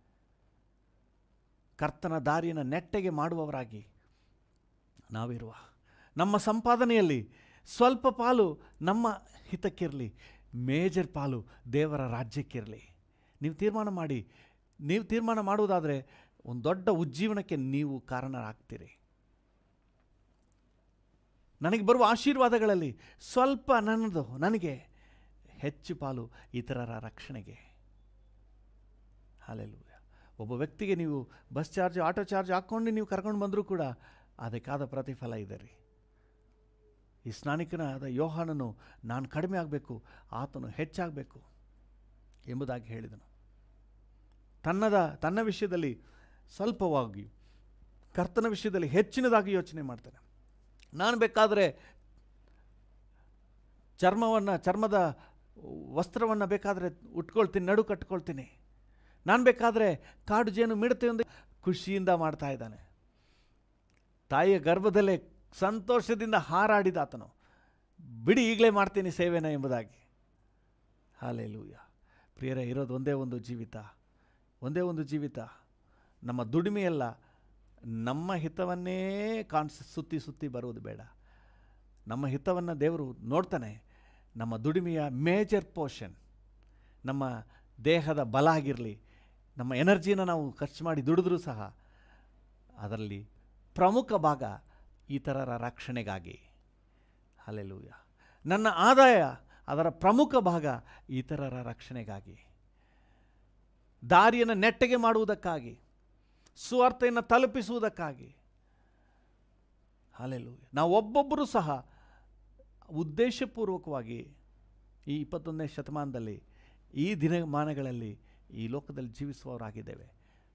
S1: ಕರ್ತನ ದಾರಿಯನ್ನು ನೆಟ್ಟಗೆ ಮಾಡುವವರಾಗಿ ನಾವಿರುವ ನಮ್ಮ ಸಂಪಾದನೆಯಲ್ಲಿ ಸ್ವಲ್ಪ ಪಾಲು ನಮ್ಮ ಹಿತಕ್ಕಿರಲಿ ಮೇಜರ್ ಪಾಲು ದೇವರ ರಾಜ್ಯಕ್ಕಿರಲಿ ನೀವು ತೀರ್ಮಾನ ಮಾಡಿ ನೀವು ತೀರ್ಮಾನ ಮಾಡುವುದಾದರೆ ಒಂದು ದೊಡ್ಡ ಉಜ್ಜೀವನಕ್ಕೆ ನೀವು ಕಾರಣರಾಗ್ತೀರಿ ನನಗೆ ಬರುವ ಆಶೀರ್ವಾದಗಳಲ್ಲಿ ಸ್ವಲ್ಪ ನನ್ನದು ನನಗೆ ಹೆಚ್ಚು ಪಾಲು ಇತರರ ರಕ್ಷಣೆಗೆ ಹಾಲೆಲೂಯ ಒಬ್ಬ ವ್ಯಕ್ತಿಗೆ ನೀವು ಬಸ್ ಚಾರ್ಜ್ ಆಟೋ ಚಾರ್ಜ್ ಹಾಕ್ಕೊಂಡು ನೀವು ಕರ್ಕೊಂಡು ಬಂದರೂ ಕೂಡ ಅದಕ್ಕಾದ ಪ್ರತಿಫಲ ಇದೆ ರೀ ಈ ಸ್ನಾನಿಕನಾದ ಯೋಹಾನನು ನಾನು ಕಡಿಮೆ ಆಗಬೇಕು ಆತನು ಹೆಚ್ಚಾಗಬೇಕು ಎಂಬುದಾಗಿ ಹೇಳಿದನು ತನ್ನದ ತನ್ನ ವಿಷಯದಲ್ಲಿ ಸ್ವಲ್ಪವಾಗಿ ಕರ್ತನ ವಿಷಯದಲ್ಲಿ ಹೆಚ್ಚಿನದಾಗಿ ಯೋಚನೆ ಮಾಡ್ತಾನೆ ನಾನು ಬೇಕಾದರೆ ಚರ್ಮವನ್ನು ಚರ್ಮದ ವಸ್ತ್ರವನ್ನು ಬೇಕಾದರೆ ಉಟ್ಕೊಳ್ತೀನಿ ನಡು ಕಟ್ಕೊಳ್ತೀನಿ ನಾನು ಬೇಕಾದರೆ ಕಾಡು ಜೇನು ಮಿಡತೆಯೊಂದು ಖುಷಿಯಿಂದ ಮಾಡ್ತಾ ಇದ್ದಾನೆ ತಾಯಿಯ ಗರ್ಭದಲ್ಲೇ ಸಂತೋಷದಿಂದ ಹಾರಾಡಿದ ಆತನು ಬಿಡಿ ಈಗಲೇ ಮಾಡ್ತೀನಿ ಸೇವೆನ ಎಂಬುದಾಗಿ ಹಾಲೆಲೂಯ ಪ್ರಿಯರೇ ಇರೋದು ಒಂದೇ ಒಂದು ಜೀವಿತ ಒಂದೇ ಒಂದು ಜೀವಿತ ನಮ್ಮ ದುಡಿಮೆಯಲ್ಲ ನಮ್ಮ ಹಿತವನ್ನೇ ಕಾಣಿಸ್ ಸುತ್ತಿ ಸುತ್ತಿ ಬರುವುದು ಬೇಡ ನಮ್ಮ ಹಿತವನ್ನು ದೇವರು ನೋಡ್ತಾನೆ ನಮ್ಮ ದುಡಿಮೆಯ ಮೇಜರ್ ಪೋರ್ಷನ್ ನಮ್ಮ ದೇಹದ ಬಲ ಆಗಿರಲಿ ನಮ್ಮ ಎನರ್ಜಿನ ನಾವು ಖರ್ಚು ಮಾಡಿ ದುಡಿದ್ರೂ ಸಹ ಅದರಲ್ಲಿ ಪ್ರಮುಖ ಭಾಗ ಇತರರ ರಕ್ಷಣೆಗಾಗಿ ಅಲ್ಲೆಲೂಯ ನನ್ನ ಆದಾಯ ಅದರ ಪ್ರಮುಖ ಭಾಗ ಇತರರ ರಕ್ಷಣೆಗಾಗಿ ದಾರಿಯನ್ನು ನೆಟ್ಟಗೆ ಮಾಡುವುದಕ್ಕಾಗಿ ಸುವಾರ್ತೆಯನ್ನು ತಲುಪಿಸುವುದಕ್ಕಾಗಿ ಅಲ್ಲೆಲೂಯ ನಾವು ಒಬ್ಬೊಬ್ಬರೂ ಸಹ ಉದ್ದೇಶಪೂರ್ವಕವಾಗಿ ಈ ಇಪ್ಪತ್ತೊಂದನೇ ಶತಮಾನದಲ್ಲಿ ಈ ದಿನಮಾನಗಳಲ್ಲಿ ಈ ಲೋಕದಲ್ಲಿ ಜೀವಿಸುವವರಾಗಿದ್ದೇವೆ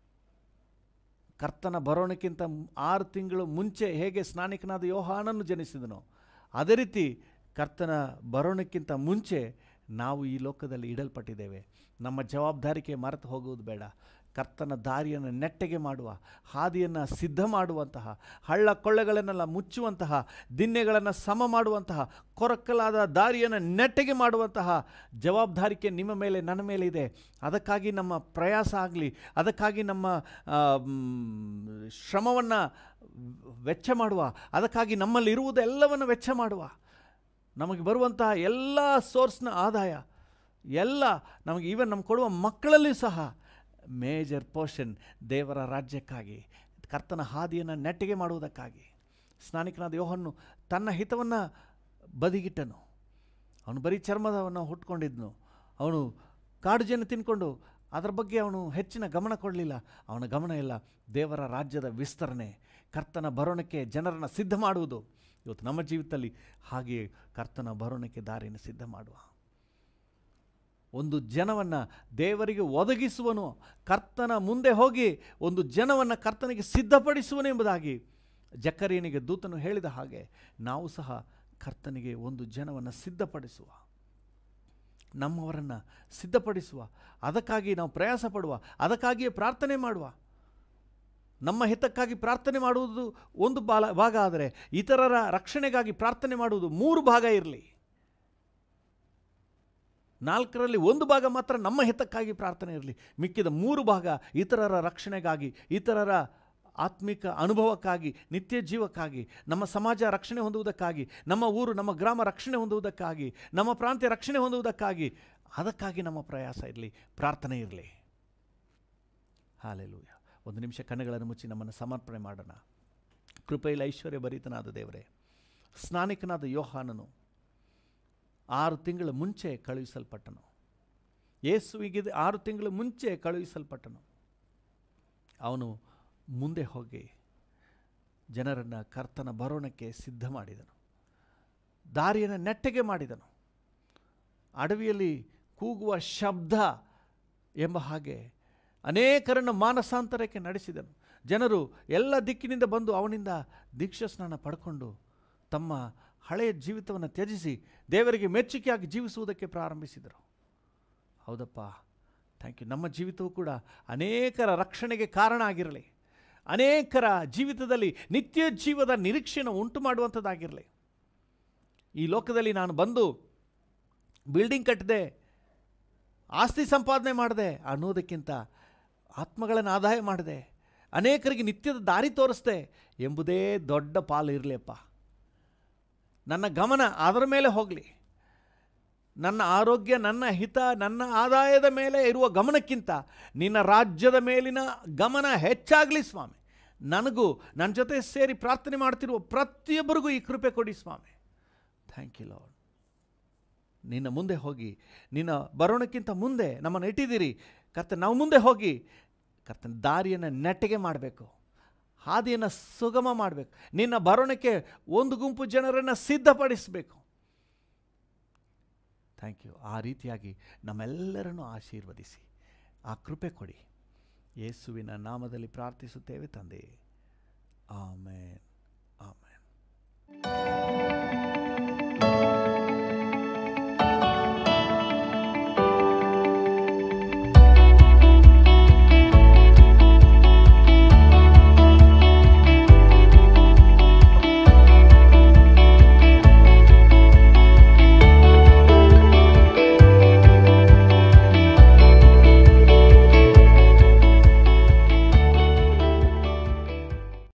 S1: ಕರ್ತನ ಬರೋಣಕ್ಕಿಂತ ಆರು ತಿಂಗಳು ಮುಂಚೆ ಹೇಗೆ ಸ್ನಾನಿಕನಾದ ಯೋಹಾನನ್ನು ಜನಿಸಿದನೋ ಅದೇ ರೀತಿ ಕರ್ತನ ಬರೋಣಕ್ಕಿಂತ ಮುಂಚೆ ನಾವು ಈ ಲೋಕದಲ್ಲಿ ಇಡಲ್ಪಟ್ಟಿದ್ದೇವೆ ನಮ್ಮ ಜವಾಬ್ದಾರಿಕೆ ಮರೆತು ಹೋಗುವುದು ಬೇಡ ಕರ್ತನ ದಾರಿಯನ್ನು ನೆಟ್ಟಗೆ ಮಾಡುವ ಹಾದಿಯನ್ನು ಸಿದ್ಧ ಮಾಡುವಂತಹ ಹಳ್ಳ ಕೊಳ್ಳಗಳನ್ನೆಲ್ಲ ಮುಚ್ಚುವಂತಹ ದಿನ್ನೆಗಳನ್ನು ಸಮ ಮಾಡುವಂತಹ ಕೊರಕಲಾದ ದಾರಿಯನ್ನು ನೆಟ್ಟಗೆ ಮಾಡುವಂತಹ ಜವಾಬ್ದಾರಿಕೆ ನಿಮ್ಮ ಮೇಲೆ ನನ್ನ ಮೇಲೆ ಇದೆ ಅದಕ್ಕಾಗಿ ನಮ್ಮ ಪ್ರಯಾಸ ಆಗಲಿ ಅದಕ್ಕಾಗಿ ನಮ್ಮ ಶ್ರಮವನ್ನು ವೆಚ್ಚ ಮಾಡುವ ಅದಕ್ಕಾಗಿ ನಮ್ಮಲ್ಲಿರುವುದೆಲ್ಲವನ್ನು ವೆಚ್ಚ ಮಾಡುವ ನಮಗೆ ಬರುವಂತಹ ಎಲ್ಲ ಸೋರ್ಸ್ನ ಆದಾಯ ಎಲ್ಲ ನಮಗೆ ಈವನ್ ನಮ್ಗೆ ಕೊಡುವ ಮಕ್ಕಳಲ್ಲಿ ಸಹ ಮೇಜರ್ ಪೋರ್ಷನ್ ದೇವರ ರಾಜ್ಯಕ್ಕಾಗಿ ಕರ್ತನ ಹಾದಿಯನ್ನು ನೆಟ್ಟಿಗೆ ಮಾಡುವುದಕ್ಕಾಗಿ ಸ್ನಾನಿಕನಾದ ಯೋಹನ್ನು ತನ್ನ ಹಿತವನ್ನು ಬದಿಗಿಟ್ಟನು ಅವನು ಬರೀ ಚರ್ಮದವನ್ನು ಹುಟ್ಕೊಂಡಿದ್ನು ಅವನು ಕಾಡು ಜನ ತಿನ್ಕೊಂಡು ಅದರ ಬಗ್ಗೆ ಅವನು ಹೆಚ್ಚಿನ ಗಮನ ಕೊಡಲಿಲ್ಲ ಅವನ ಗಮನ ಇಲ್ಲ ದೇವರ ರಾಜ್ಯದ ವಿಸ್ತರಣೆ ಕರ್ತನ ಬರೋಣಕ್ಕೆ ಜನರನ್ನು ಸಿದ್ಧ ಮಾಡುವುದು ಇವತ್ತು ನಮ್ಮ ಜೀವಿತದಲ್ಲಿ ಹಾಗೆಯೇ ಕರ್ತನ ಬರೋಣಕ್ಕೆ ದಾರಿಯನ್ನು ಸಿದ್ಧ ಮಾಡುವ ಒಂದು ಜನವನ್ನು ದೇವರಿಗೆ ಒದಗಿಸುವನು ಕರ್ತನ ಮುಂದೆ ಹೋಗಿ ಒಂದು ಜನವನ್ನು ಕರ್ತನಿಗೆ ಸಿದ್ಧಪಡಿಸುವನು ಎಂಬುದಾಗಿ ಜಕ್ಕರಿಯನಿಗೆ ದೂತನು ಹೇಳಿದ ಹಾಗೆ ನಾವು ಸಹ ಕರ್ತನಿಗೆ ಒಂದು ಜನವನ್ನು ಸಿದ್ಧಪಡಿಸುವ ನಮ್ಮವರನ್ನು ಸಿದ್ಧಪಡಿಸುವ ಅದಕ್ಕಾಗಿ ನಾವು ಪ್ರಯಾಸ ಪಡುವ ಅದಕ್ಕಾಗಿಯೇ ಪ್ರಾರ್ಥನೆ ಮಾಡುವ ನಮ್ಮ ಹಿತಕ್ಕಾಗಿ ಪ್ರಾರ್ಥನೆ ಮಾಡುವುದು ಒಂದು ಬಾಲ ಭಾಗ ಆದರೆ ಇತರರ ರಕ್ಷಣೆಗಾಗಿ ಪ್ರಾರ್ಥನೆ ಮಾಡುವುದು ಮೂರು ಭಾಗ ಇರಲಿ ನಾಲ್ಕರಲ್ಲಿ ಒಂದು ಭಾಗ ಮಾತ್ರ ನಮ್ಮ ಹಿತಕ್ಕಾಗಿ ಪ್ರಾರ್ಥನೆ ಇರಲಿ ಮಿಕ್ಕಿದ ಮೂರು ಭಾಗ ಇತರರ ರಕ್ಷಣೆಗಾಗಿ ಇತರರ ಆತ್ಮಿಕ ಅನುಭವಕ್ಕಾಗಿ ನಿತ್ಯ ಜೀವಕ್ಕಾಗಿ ನಮ್ಮ ಸಮಾಜ ರಕ್ಷಣೆ ಹೊಂದುವುದಕ್ಕಾಗಿ ನಮ್ಮ ಊರು ನಮ್ಮ ಗ್ರಾಮ ರಕ್ಷಣೆ ಹೊಂದುವುದಕ್ಕಾಗಿ ನಮ್ಮ ಪ್ರಾಂತ್ಯ ರಕ್ಷಣೆ ಹೊಂದುವುದಕ್ಕಾಗಿ ಅದಕ್ಕಾಗಿ ನಮ್ಮ ಪ್ರಯಾಸ ಇರಲಿ ಪ್ರಾರ್ಥನೆ ಇರಲಿ ಹಾಲೆಲೂಯ ಒಂದು ನಿಮಿಷ ಕಣ್ಣುಗಳನ್ನು ಮುಚ್ಚಿ ನಮ್ಮನ್ನು ಸಮರ್ಪಣೆ ಮಾಡೋಣ ಕೃಪೆಯಲ್ಲಿ ಐಶ್ವರ್ಯ ಭರಿತನಾದ ದೇವರೇ ಸ್ನಾನಿಕನಾದ ಯೋಹಾನನು ಆರು ತಿಂಗಳ ಮುಂಚೆ ಕಳುಹಿಸಲ್ಪಟ್ಟನು ಯೇಸುವಿಗೆ ಆರು ತಿಂಗಳ ಮುಂಚೆ ಕಳುಹಿಸಲ್ಪಟ್ಟನು ಅವನು ಮುಂದೆ ಹೋಗಿ ಜನರನ್ನು ಕರ್ತನ ಬರೋಣಕ್ಕೆ ಸಿದ್ಧ ಮಾಡಿದನು ದಾರಿಯನ್ನು ನೆಟ್ಟಗೆ ಮಾಡಿದನು ಅಡವಿಯಲ್ಲಿ ಕೂಗುವ ಶಬ್ದ ಎಂಬ ಹಾಗೆ ಅನೇಕರನ್ನು ಮಾನಸಾಂತರಕ್ಕೆ ನಡೆಸಿದನು ಜನರು ಎಲ್ಲ ದಿಕ್ಕಿನಿಂದ ಬಂದು ಅವನಿಂದ ದೀಕ್ಷಾ ಸ್ನಾನ ಪಡ್ಕೊಂಡು ತಮ್ಮ ಹಳೆಯ ಜೀವಿತವನ್ನು ತ್ಯಜಿಸಿ ದೇವರಿಗೆ ಮೆಚ್ಚುಗೆಯಾಗಿ ಜೀವಿಸುವುದಕ್ಕೆ ಪ್ರಾರಂಭಿಸಿದರು ಹೌದಪ್ಪ ಥ್ಯಾಂಕ್ ಯು ನಮ್ಮ ಜೀವಿತವೂ ಕೂಡ ಅನೇಕರ ರಕ್ಷಣೆಗೆ ಕಾರಣ ಆಗಿರಲಿ ಅನೇಕರ ಜೀವಿತದಲ್ಲಿ ನಿತ್ಯ ಜೀವದ ನಿರೀಕ್ಷೆಯನ್ನು ಉಂಟು ಮಾಡುವಂಥದ್ದಾಗಿರಲಿ ಈ ಲೋಕದಲ್ಲಿ ನಾನು ಬಂದು ಬಿಲ್ಡಿಂಗ್ ಕಟ್ಟಿದೆ ಆಸ್ತಿ ಸಂಪಾದನೆ ಮಾಡಿದೆ ಅನ್ನೋದಕ್ಕಿಂತ ಆತ್ಮಗಳನ್ನು ಆದಾಯ ಮಾಡಿದೆ ಅನೇಕರಿಗೆ ನಿತ್ಯದ ದಾರಿ ತೋರಿಸ್ದೆ ಎಂಬುದೇ ದೊಡ್ಡ ಪಾಲು ಇರಲಿಯಪ್ಪ ನನ್ನ ಗಮನ ಅದರ ಮೇಲೆ ಹೋಗಲಿ ನನ್ನ ಆರೋಗ್ಯ ನನ್ನ ಹಿತ ನನ್ನ ಆದಾಯದ ಮೇಲೆ ಇರುವ ಗಮನಕ್ಕಿಂತ ನಿನ್ನ ರಾಜ್ಯದ ಮೇಲಿನ ಗಮನ ಹೆಚ್ಚಾಗಲಿ ಸ್ವಾಮಿ ನನಗೂ ನನ್ನ ಜೊತೆ ಸೇರಿ ಪ್ರಾರ್ಥನೆ ಮಾಡ್ತಿರುವ ಪ್ರತಿಯೊಬ್ಬರಿಗೂ ಈ ಕೃಪೆ ಕೊಡಿ ಸ್ವಾಮಿ ಥ್ಯಾಂಕ್ ಯು ಲಾರ್ಡ್ ನಿನ್ನ ಮುಂದೆ ಹೋಗಿ ನಿನ್ನ ಬರೋಣಕ್ಕಿಂತ ಮುಂದೆ ನಮ್ಮನ್ನು ಇಟ್ಟಿದ್ದೀರಿ ಕರ್ತ ನಾವು ಮುಂದೆ ಹೋಗಿ ಕರ್ತನ ದಾರಿಯನ್ನು ನೆಟ್ಟಗೆ ಮಾಡಬೇಕು ಹಾದಿಯನ್ನು ಸುಗಮ ಮಾಡಬೇಕು ನಿನ್ನ ಬರೋಣಕ್ಕೆ ಒಂದು ಗುಂಪು ಜನರನ್ನು ಸಿದ್ಧಪಡಿಸಬೇಕು ಥ್ಯಾಂಕ್ ಯು ಆ ರೀತಿಯಾಗಿ ನಮ್ಮೆಲ್ಲರನ್ನು ಆಶೀರ್ವದಿಸಿ ಆ ಕೃಪೆ ಕೊಡಿ ಯೇಸುವಿನ ನಾಮದಲ್ಲಿ ಪ್ರಾರ್ಥಿಸುತ್ತೇವೆ ತಂದೆ ಆಮೇನ್